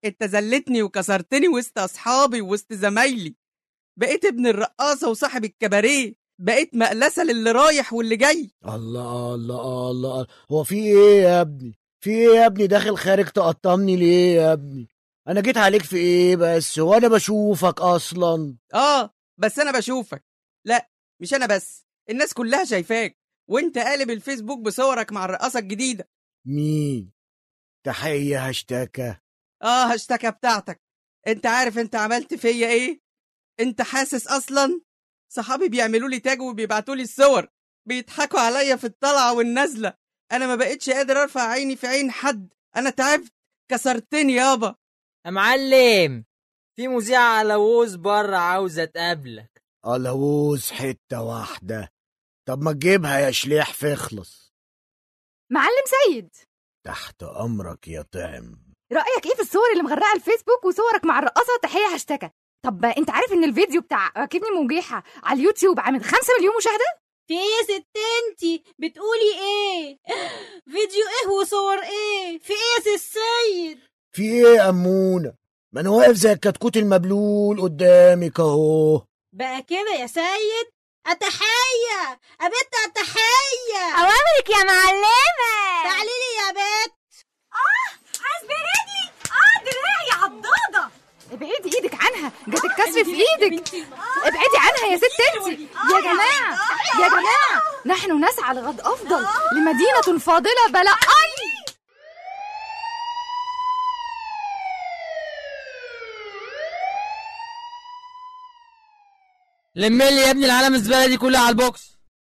انت زلتني وكسرتني وسط اصحابي ووسط زمايلي بقيت ابن الرقاصه وصاحب الكباريه بقيت مقلسه للي رايح واللي جاي الله الله الله هو في ايه يا ابني في ايه يا ابني داخل خارج تقطمني ليه يا ابني انا جيت عليك في ايه بس هو انا بشوفك اصلا اه بس انا بشوفك لا مش انا بس الناس كلها شايفاك وانت قالب الفيسبوك بصورك مع الرقاصه الجديده مين تحية هشتاكة اه هشتكى بتاعتك انت عارف انت عملت فيا ايه انت حاسس اصلا صحابي بيعملوا لي تاج وبيبعتوا لي الصور بيضحكوا عليا في الطلعه والنازله انا ما بقتش قادر ارفع عيني في عين حد انا تعبت كسرتني يابا يا معلم في مذيعة على ووز بره عاوزة تقابلك الووز حتة واحدة طب ما تجيبها يا شليح فخلص معلم سيد تحت امرك يا طعم رأيك ايه في الصور اللي مغرقة الفيسبوك وصورك مع الرقاصة تحية هاشتكى طب انت عارف ان الفيديو بتاع راكبني موجيحة على اليوتيوب عامل 5 مليون مشاهدة في ايه يا ست انتي بتقولي ايه فيديو ايه وصور ايه في ايه يا سي السيد في ايه يا امونة ما انا واقف زي الكتكوت المبلول قدامك اهو بقى كده يا سيد أتحية أبت أتحية أوامرك يا معلمة تعالي لي يا بت آه حسبي رجلي آه دراعي عضاضة ابعدي ايدك عنها جت الكسر في ايدك ابعدي عنها يا ست انتي يا جماعة يا جماعة نحن نسعى لغد افضل لمدينة فاضلة بلا اي لملي يا ابني العالم الزبالة دي كلها على البوكس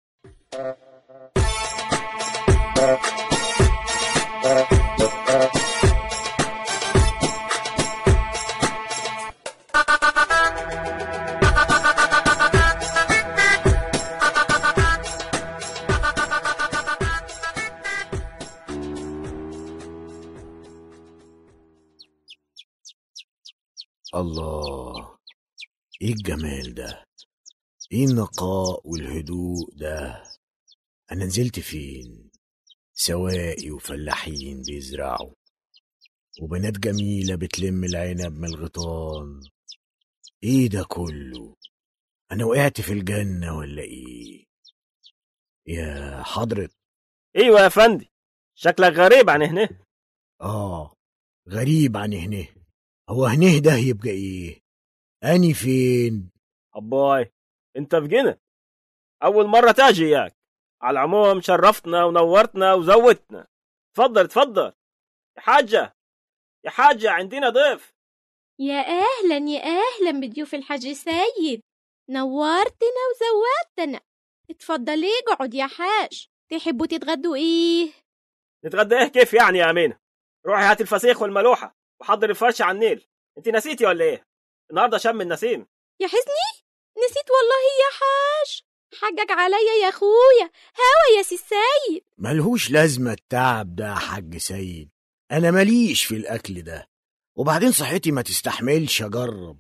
الله ايه الجمال ده ايه النقاء والهدوء ده انا نزلت فين سواقي وفلاحين بيزرعوا وبنات جميلة بتلم العنب من الغيطان ايه ده كله انا وقعت في الجنة ولا ايه يا حضرة ايوه يا فندي شكلك غريب عن هنا اه غريب عن هنا هو هنه ده يبقى ايه اني فين أباي أنت في جنة أول مرة تاجي ياك على العموم شرفتنا ونورتنا وزودتنا اتفضل اتفضل يا حاجة يا حاجة عندنا ضيف يا أهلا يا أهلا بضيوف الحاج سيد نورتنا وزودتنا اتفضلي اقعد يا حاج تحبوا تتغدوا ايه نتغدى ايه كيف يعني يا أمينة روحي هات الفسيخ والملوحة وحضر الفرش على النيل انت نسيتي ولا ايه النهارده شم النسيم يا حسني نسيت والله يا حاج حقك عليا يا اخويا هوا يا سي السيد ملهوش لازمة التعب ده يا حاج سيد أنا ماليش في الأكل ده وبعدين صحتي ما تستحملش أجرب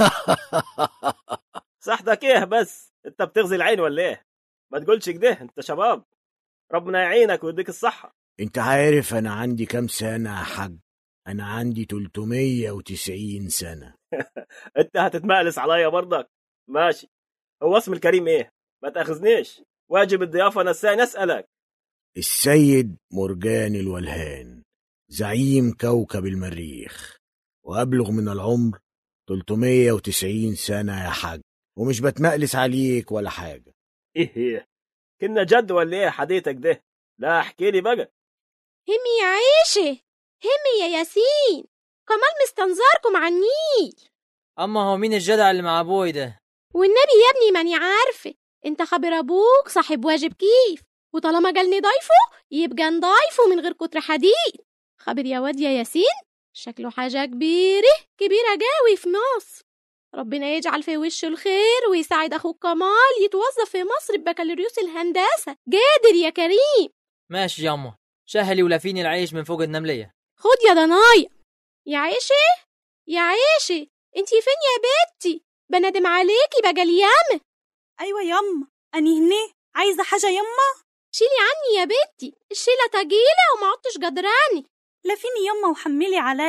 صحتك ايه بس انت بتغزي العين ولا ايه ما تقولش كده انت شباب ربنا يعينك ويديك الصحة أنت عارف أنا عندي كام سنة يا حاج أنا عندي 390 سنة انت هتتمقلس عليا برضك ماشي هو اسم الكريم ايه ما تاخذنيش واجب الضيافة نساني اسألك السيد مرجان الولهان زعيم كوكب المريخ وأبلغ من العمر 390 سنة يا حاج ومش بتمقلس عليك ولا حاجة ايه هي كنا جد ولا ايه حديتك ده لا احكي لي بقى همي يا عيشة همي يا ياسين كمال مستنظركم على النيل اما هو مين الجدع اللي مع ابوي ده والنبي يا ابني ماني عارفة انت خبر ابوك صاحب واجب كيف وطالما جالني ضيفه يبقى نضيفه من غير كتر حديد خبر يا واد يا ياسين شكله حاجة كبيرة كبيرة قوي في مصر ربنا يجعل في وشه الخير ويساعد اخوك كمال يتوظف في مصر ببكالوريوس الهندسة قادر يا كريم ماشي ياما شهلي ولافيني العيش من فوق النملية خد يا ضنايا يا عيشة يا عيشة انتي فين يا بنتي بندم عليكي بقى اليوم ايوه يما اني هنا عايزه حاجه يما شيلي عني يا بنتي الشيلة تقيلة وما عدتش قدراني لفيني يما وحملي علي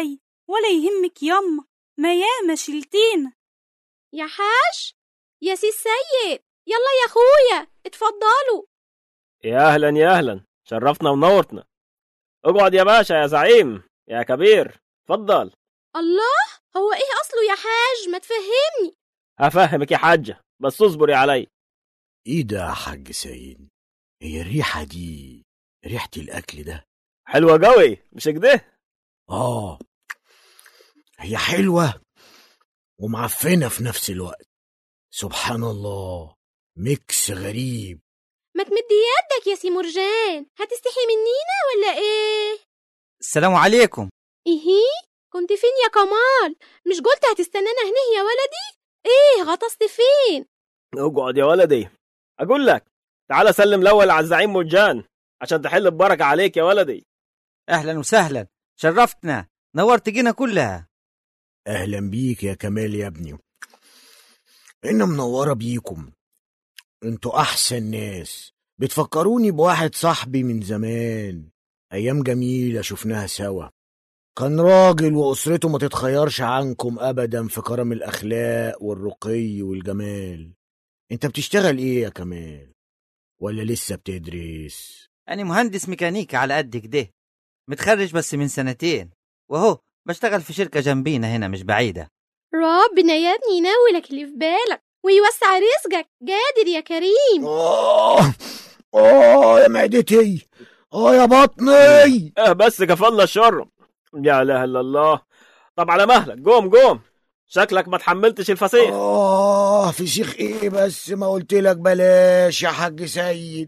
ولا يهمك يما ما ياما شلتينا يا حاج يا سي السيد يلا يا اخويا اتفضلوا يا اهلا يا اهلا شرفتنا ونورتنا اقعد يا باشا يا زعيم يا كبير اتفضل الله هو ايه اصله يا حاج ما تفهمني هفهمك يا حاجة بس اصبري علي ايه ده يا حاج سيد هي الريحة دي ريحة الأكل ده حلوة قوي مش كده آه هي حلوة ومعفنة في نفس الوقت سبحان الله ميكس غريب ما تمد يدك يا سي مرجان هتستحي منينا ولا ايه السلام عليكم ايه كنت فين يا كمال مش قلت هتستنانا هنا يا ولدي ايه غطست فين اقعد يا ولدي اقول لك تعال سلم الاول على الزعيم مرجان عشان تحل البركة عليك يا ولدي اهلا وسهلا شرفتنا نورت جينا كلها أهلا بيك يا كمال يا ابني إنا منورة بيكم انتوا أحسن ناس بتفكروني بواحد صاحبي من زمان أيام جميلة شفناها سوا كان راجل وأسرته ما تتخيرش عنكم أبدا في كرم الأخلاق والرقي والجمال انت بتشتغل ايه يا كمال ولا لسه بتدرس أنا مهندس ميكانيكا على قد كده متخرج بس من سنتين وهو بشتغل في شركة جنبينا هنا مش بعيدة ربنا يا ابني ينولك اللي في بالك ويوسع رزقك قادر يا كريم آه آه يا معدتي آه يا بطني اه بس كفى الله الشر يا اله الا الله طب على مهلك قوم قوم شكلك ما تحملتش الفسيخ آه فسيخ إيه بس ما قلت لك بلاش يا حاج سيد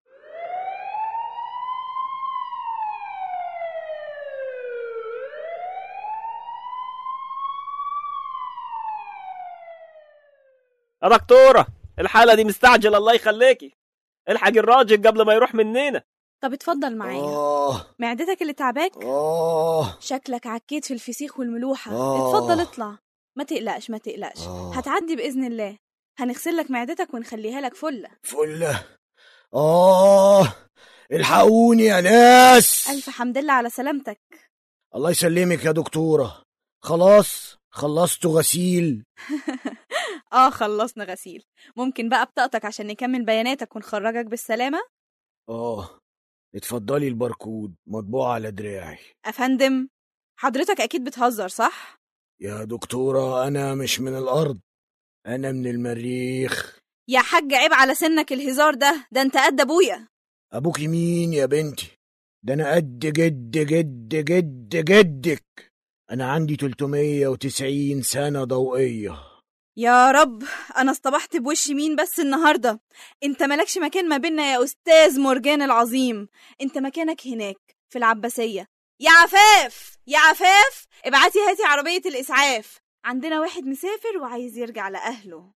يا دكتورة الحالة دي مستعجلة الله يخليكي الحق الراجل قبل ما يروح مننا طب اتفضل معايا آه معدتك اللي تعباك آه شكلك عكيت في الفسيخ والملوحة آه. اتفضل اطلع ما تقلقش ما تقلقش آه. هتعدي بإذن الله هنغسل لك معدتك ونخليها لك فلة فلة آه الحقوني يا ناس ألف حمد لله على سلامتك الله يسلمك يا دكتورة خلاص خلصتوا غسيل اه خلصنا غسيل ممكن بقى بطاقتك عشان نكمل بياناتك ونخرجك بالسلامة آه اتفضلي الباركود مطبوع على دراعي أفندم حضرتك أكيد بتهزر صح؟ يا دكتورة أنا مش من الأرض أنا من المريخ يا حاج عيب على سنك الهزار ده ده انت قد أبويا أبوك مين يا بنتي ده أنا قد جد جد جد جدك أنا عندي 390 سنة ضوئية يا رب أنا اصطبحت بوش مين بس النهاردة انت مالكش مكان ما بينا يا أستاذ مرجان العظيم انت مكانك هناك في العباسية يا عفاف يا عفاف ابعتي هاتي عربية الإسعاف عندنا واحد مسافر وعايز يرجع لأهله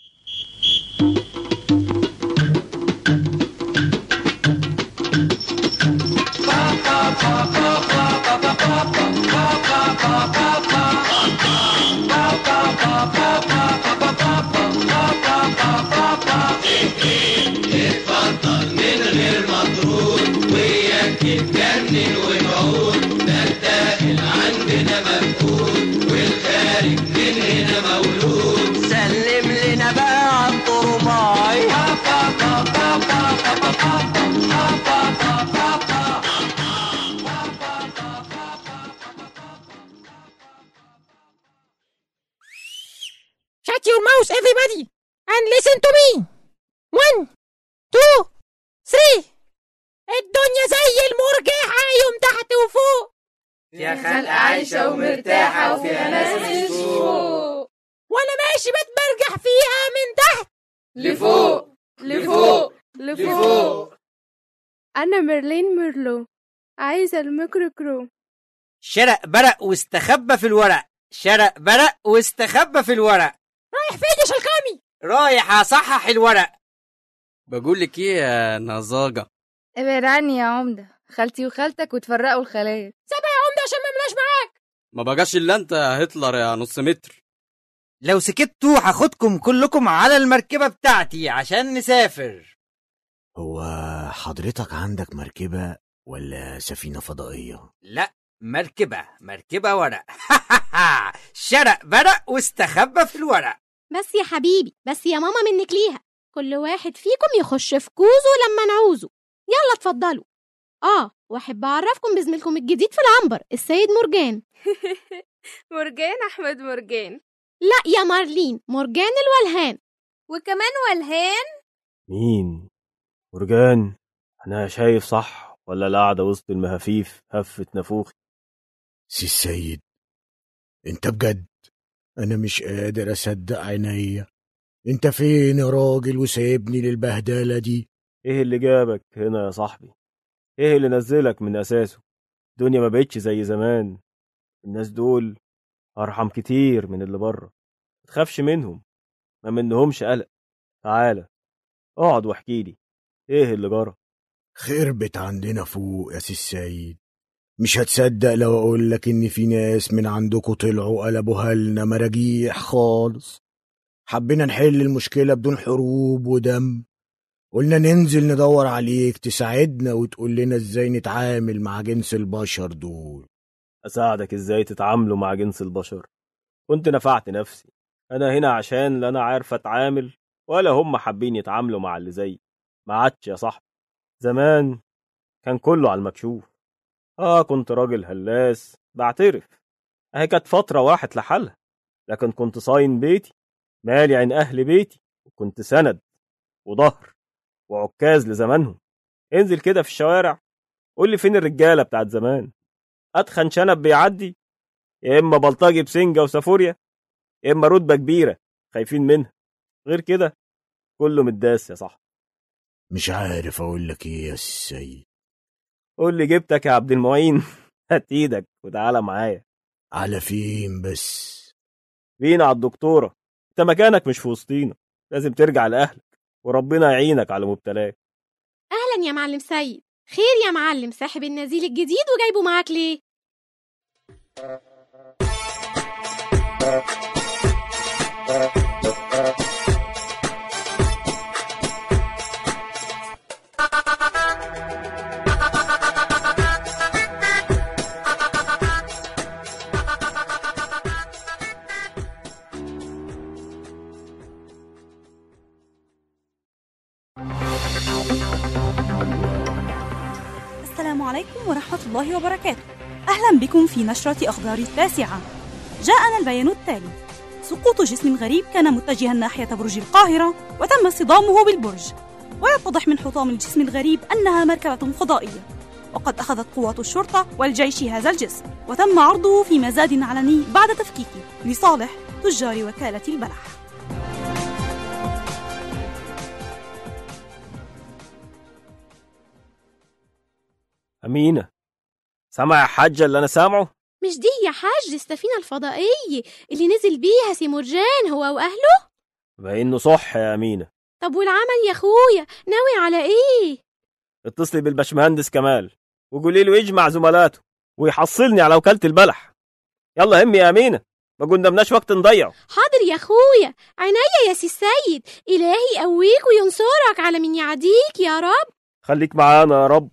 اتفضل من غير مطرود وياك تتجنن وتعود ده الداخل عندنا مفقود والخارج من هنا مولود سلم لنا بقى عن طرماي Shut your mouth, everybody, and listen to me. One, two, three. الدنيا زي المرجحة يوم تحت وفوق يا خلق عايشة ومرتاحة وفيها ناس مش فوق وأنا ماشي بتبرجح فيها من تحت لفوق لفوق لفوق أنا ميرلين ميرلو عايزة الميكروكرو شرق برق واستخبى في الورق شرق برق واستخبى في الورق رايح فين يا شلقامي رايح اصحح الورق بقول لك ايه يا نزاجة ابعد عني يا عمدة خالتي وخالتك وتفرقوا الخلايا سيبها يا عمدة عشان ما املاش معاك ما بقاش الا انت يا هتلر يا نص متر لو سكتوا هاخدكم كلكم على المركبة بتاعتي عشان نسافر هو حضرتك عندك مركبة ولا سفينة فضائية؟ لا مركبة مركبة ورق شرق برق واستخبى في الورق بس يا حبيبي بس يا ماما منك ليها كل واحد فيكم يخش في كوزه لما نعوزه يلا اتفضلوا اه واحب اعرفكم بزميلكم الجديد في العنبر السيد مرجان مرجان احمد مرجان لا يا مارلين مرجان الولهان وكمان ولهان مين مرجان انا شايف صح ولا القعده وسط المهافيف هفت نافوخي سي السيد انت بجد انا مش قادر اصدق عينيا انت فين يا راجل وسايبني للبهدله دي ايه اللي جابك هنا يا صاحبي ايه اللي نزلك من اساسه الدنيا ما بقتش زي زمان الناس دول ارحم كتير من اللي بره متخافش منهم ما منهمش قلق تعالى اقعد واحكي لي ايه اللي جرى خربت عندنا فوق يا سي السيد مش هتصدق لو اقول لك ان في ناس من عندكم طلعوا قلبوها لنا مراجيح خالص حبينا نحل المشكله بدون حروب ودم قلنا ننزل ندور عليك تساعدنا وتقول لنا ازاي نتعامل مع جنس البشر دول اساعدك ازاي تتعاملوا مع جنس البشر كنت نفعت نفسي انا هنا عشان لا انا عارف اتعامل ولا هم حابين يتعاملوا مع اللي زيي ما عادش يا صاحبي زمان كان كله على المكشوف اه كنت راجل هلاس بعترف اهي كانت فتره واحد لحالها لكن كنت صاين بيتي مالي عين اهل بيتي وكنت سند وظهر وعكاز لزمانهم انزل كده في الشوارع قول لي فين الرجاله بتاعت زمان اتخن شنب بيعدي يا اما بلطجي بسنجه وسافوريا يا اما رتبه كبيره خايفين منها غير كده كله متداس يا صاحبي مش عارف اقول لك ايه يا سي السيد قول لي جبتك يا عبد المعين هات ايدك وتعالى معايا على فين بس بينا على الدكتوره انت مكانك مش في وسطينا لازم ترجع لاهلك وربنا يعينك على مبتلاك اهلا يا معلم سيد خير يا معلم ساحب النزيل الجديد وجايبه معاك ليه السلام عليكم ورحمة الله وبركاته أهلا بكم في نشرة أخبار التاسعة جاءنا البيان التالي سقوط جسم غريب كان متجها ناحية برج القاهرة وتم اصطدامه بالبرج ويتضح من حطام الجسم الغريب أنها مركبة فضائية وقد أخذت قوات الشرطة والجيش هذا الجسم وتم عرضه في مزاد علني بعد تفكيكه لصالح تجار وكالة البلح امينه سامع يا حاجه اللي انا سامعه مش دي يا حاج السفينة الفضائية اللي نزل بيها سي مرجان هو وأهله بانه صح يا امينه طب والعمل يا أخويا ناوي على إيه اتصلي بالباشمهندس كمال وقولي له يجمع زملاته ويحصلني على وكاله البلح يلا همي يا امينه ما قدامناش وقت نضيعه حاضر يا أخويا عناية يا سي السيد إلهي يقويك وينصرك على من يعديك يا رب خليك معانا يا رب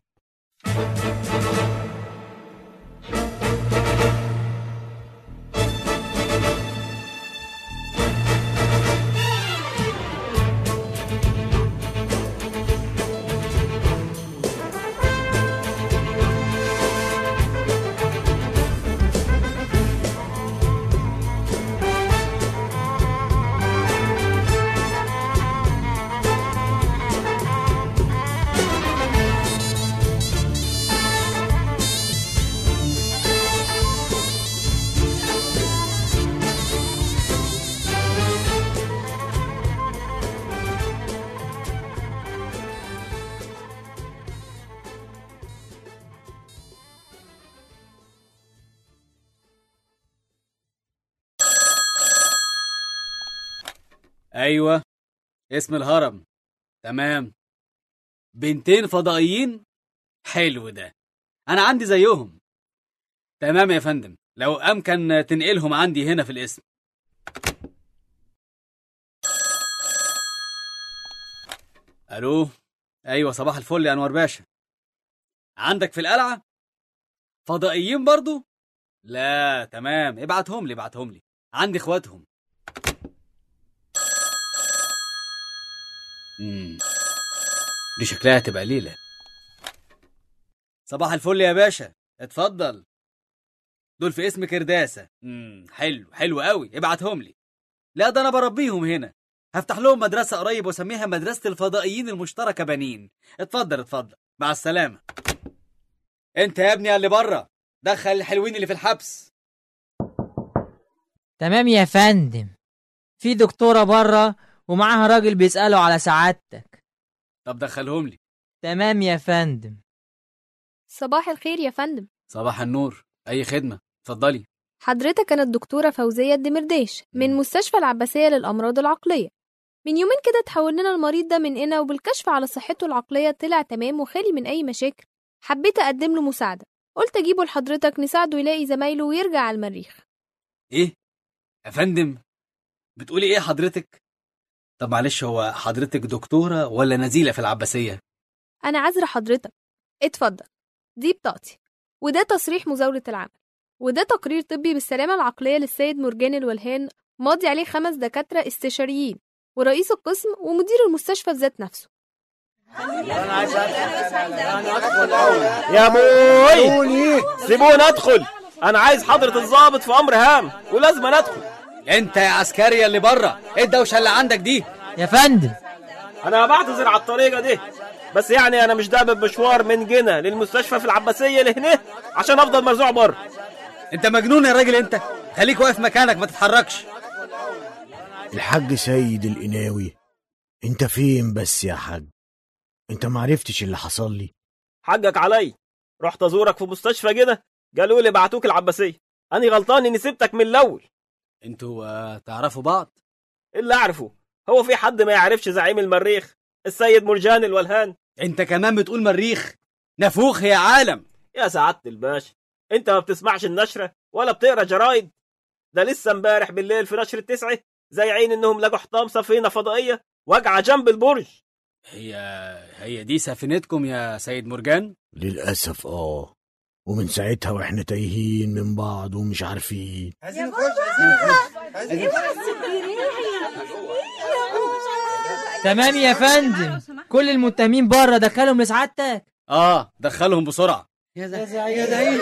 ايوه اسم الهرم تمام بنتين فضائيين حلو ده انا عندي زيهم تمام يا فندم لو امكن تنقلهم عندي هنا في الاسم الو ايوه صباح الفل يا انور باشا عندك في القلعه فضائيين برضو لا تمام ابعتهم لي ابعتهم لي عندي اخواتهم امم دي شكلها تبقى ليله صباح الفل يا باشا اتفضل دول في اسم كرداسه امم حلو حلو قوي ابعتهم لي لا ده انا بربيهم هنا هفتح لهم مدرسه قريب واسميها مدرسه الفضائيين المشتركه بنين اتفضل اتفضل مع السلامه انت يا ابني اللي بره دخل الحلوين اللي في الحبس تمام يا فندم في دكتورة بره ومعاها راجل بيسأله على سعادتك طب دخلهم لي تمام يا فندم صباح الخير يا فندم صباح النور اي خدمه اتفضلي حضرتك أنا الدكتورة فوزية الدمرداش من مستشفى العباسية للأمراض العقلية من يومين كده تحول لنا المريض ده من هنا وبالكشف على صحته العقلية طلع تمام وخالي من أي مشاكل حبيت أقدم له مساعدة قلت أجيبه لحضرتك نساعده يلاقي زمايله ويرجع على المريخ ايه يا فندم بتقولي ايه حضرتك طب معلش هو حضرتك دكتوره ولا نزيله في العباسيه أنا عذرة حضرتك اتفضل دي بطاقتي وده تصريح مزاولة العمل وده تقرير طبي بالسلامة العقلية للسيد مرجان الولهان ماضي عليه خمس دكاترة استشاريين ورئيس القسم ومدير المستشفى بذات نفسه يا موي سيبوني ادخل انا عايز حضرة الضابط في امر هام ولازم أنا ادخل انت يا عسكري اللي بره ايه الدوشه اللي عندك دي يا فندم انا بعتذر على الطريقه دي بس يعني انا مش دابب مشوار من جنة للمستشفى في العباسيه لهنا عشان افضل مرزوع بره انت مجنون يا راجل انت خليك واقف مكانك ما تتحركش الحاج سيد القناوي انت فين بس يا حاج انت معرفتش اللي حصل لي حقك علي رحت ازورك في مستشفى كده قالوا لي بعتوك العباسيه اني غلطان اني سبتك من الاول انتوا آه، تعرفوا بعض اللي اعرفه هو في حد ما يعرفش زعيم المريخ السيد مرجان الولهان انت كمان بتقول مريخ نفوخ يا عالم يا سعاده الباشا انت ما بتسمعش النشره ولا بتقرا جرايد ده لسه امبارح بالليل في نشر التسعه زايعين انهم لقوا حطام سفينه فضائيه واقعه جنب البرج هي هي دي سفينتكم يا سيد مرجان للأسف اه ومن ساعتها واحنا تايهين من بعض ومش عارفين عايزين نخش عايزين تمام يا فندم كل المتهمين بره دخلهم لسعادتك اه دخلهم بسرعه يا زعيم يا زعيم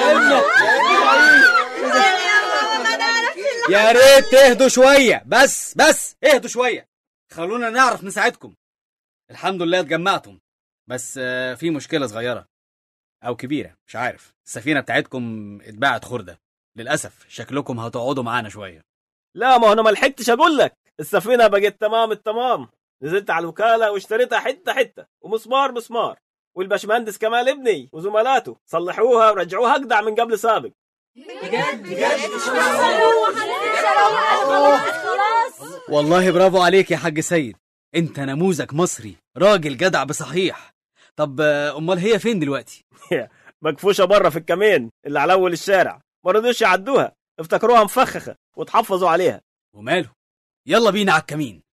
يا ريت تهدوا شويه بس بس اهدوا شويه خلونا نعرف نساعدكم الحمد لله اتجمعتم بس آه، في مشكله صغيره او كبيره مش عارف السفينه بتاعتكم اتباعت خرده للاسف شكلكم هتقعدوا معانا شويه لا ما انا ما لحقتش اقول لك السفينه بقت تمام التمام نزلت على الوكاله واشتريتها حته حته ومسمار مسمار والباشمهندس كمال ابني وزملاته صلحوها ورجعوها اجدع من قبل سابق والله برافو عليك يا حاج سيد انت نموذج مصري راجل جدع بصحيح طب آه، امال هي فين دلوقتي مكفوشه بره في الكمين اللي على اول الشارع ما رضوش يعدوها افتكروها مفخخه وتحفظوا عليها وماله يلا بينا على الكمين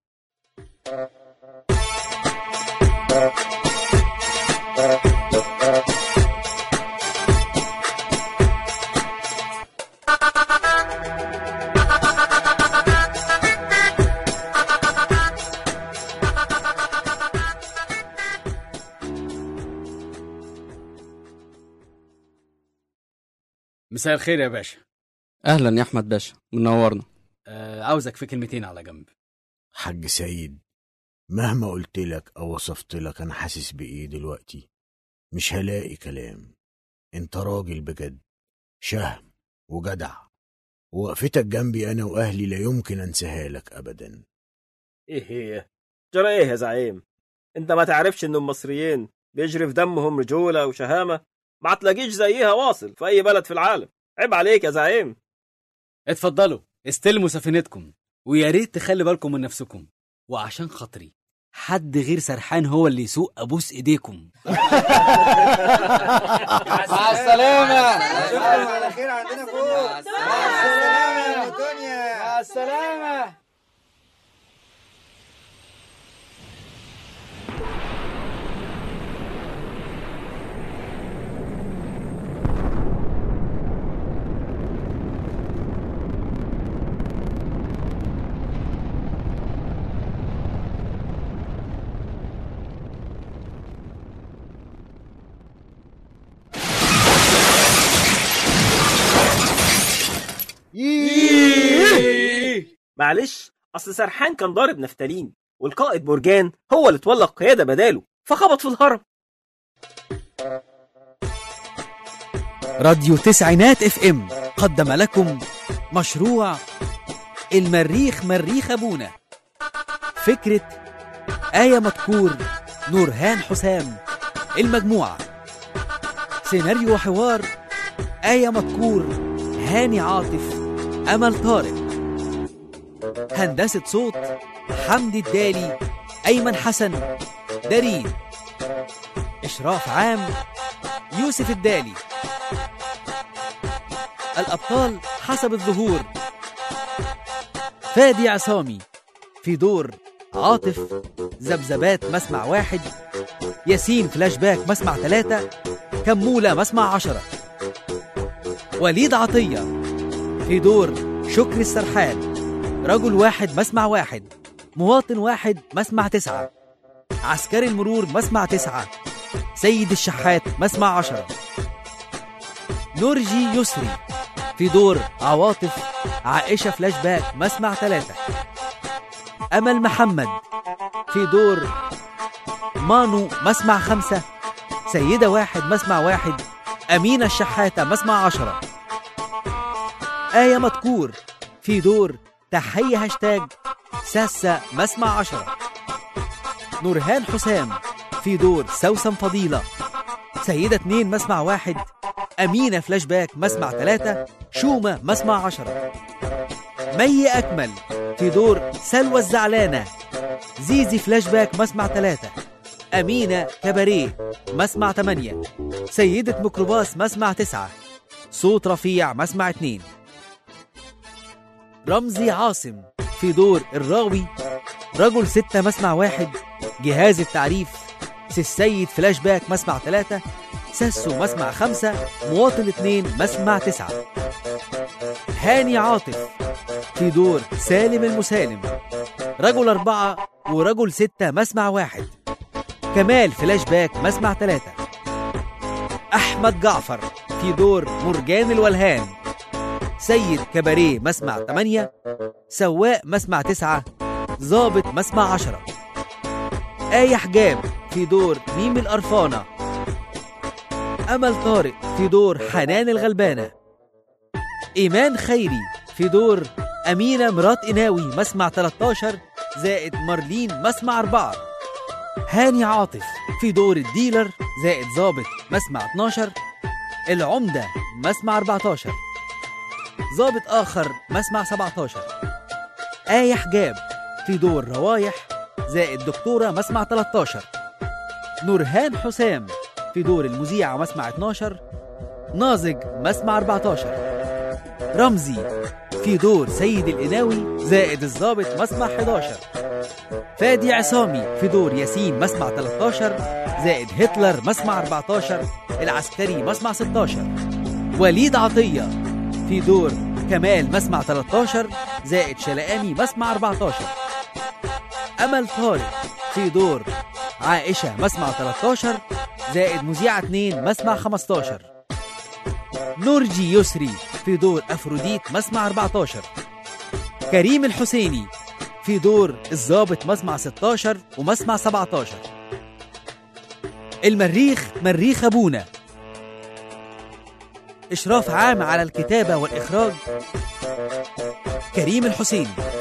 مساء الخير يا باشا اهلا يا احمد باشا منورنا آه عاوزك في كلمتين على جنب حاج سيد مهما قلت لك او وصفت لك انا حاسس بايه دلوقتي مش هلاقي كلام انت راجل بجد شهم وجدع ووقفتك جنبي انا واهلي لا يمكن انساها لك ابدا ايه هي جرى ايه يا زعيم انت ما تعرفش ان المصريين بيجري في دمهم رجوله وشهامه ما تلاقيش زيها واصل في اي بلد في العالم عيب عليك يا زعيم اتفضلوا استلموا سفينتكم ويا ريت تخلي بالكم من نفسكم وعشان خاطري حد غير سرحان هو اللي يسوق ابوس ايديكم مع السلامة على خير عندنا فوق مع السلامة يا دنيا مع السلامة معلش أصل سرحان كان ضارب نفتالين والقائد مرجان هو اللي اتولى القيادة بداله فخبط في الهرم راديو تسعينات اف ام قدم لكم مشروع المريخ مريخ ابونا فكرة آية مذكور نورهان حسام المجموعة سيناريو وحوار آية مذكور هاني عاطف أمل طارق هندسة صوت حمدي الدالي أيمن حسن دارين إشراف عام يوسف الدالي الأبطال حسب الظهور فادي عصامي في دور عاطف ذبذبات مسمع واحد ياسين فلاش باك مسمع ثلاثة كمولة مسمع عشرة وليد عطية في دور شكري السرحان رجل واحد مسمع واحد مواطن واحد مسمع تسعة عسكري المرور مسمع تسعة سيد الشحات مسمع عشرة نورجي يسري في دور عواطف عائشة فلاش باك مسمع ثلاثة أمل محمد في دور مانو مسمع خمسة سيدة واحد مسمع واحد أمينة الشحاتة مسمع عشرة آية مذكور في دور تحية هاشتاج ساسة مسمع عشرة نورهان حسام في دور سوسن فضيلة سيدة اتنين مسمع واحد أمينة فلاش باك مسمع ثلاثة شومة مسمع عشرة مي أكمل في دور سلوى الزعلانة زيزي فلاش باك مسمع ثلاثة أمينة كباريه مسمع ثمانية سيدة ميكروباص مسمع تسعة صوت رفيع مسمع اتنين رمزي عاصم في دور الراوي رجل ستة مسمع واحد جهاز التعريف سي السيد فلاش باك مسمع ثلاثة ساسو مسمع خمسة مواطن اتنين مسمع تسعة هاني عاطف في دور سالم المسالم رجل أربعة ورجل ستة مسمع واحد كمال فلاش باك مسمع ثلاثة أحمد جعفر في دور مرجان الولهان سيد كباريه مسمع ثمانية سواق مسمع تسعة ظابط مسمع عشرة آية حجاب في دور ميم القرفانة أمل طارق في دور حنان الغلبانة إيمان خيري في دور أمينة مرات إناوي مسمع 13 زائد مارلين مسمع 4 هاني عاطف في دور الديلر زائد ظابط مسمع 12 العمدة مسمع 14 ظابط آخر مسمع 17 آية حجاب في دور روايح زائد دكتورة مسمع 13 نورهان حسام في دور المذيعة مسمع 12 ناظج مسمع 14 رمزي في دور سيد القناوي زائد الضابط مسمع 11 فادي عصامي في دور ياسين مسمع 13 زائد هتلر مسمع 14 العسكري مسمع 16 وليد عطية في دور كمال مسمع 13 زائد شلقامي مسمع 14 أمل طارق في دور عائشة مسمع 13 زائد مذيعة 2 مسمع 15 نورجي يسري في دور أفروديت مسمع 14 كريم الحسيني في دور الضابط مسمع 16 ومسمع 17 المريخ مريخ أبونا إشراف عام على الكتابة والإخراج كريم الحسيني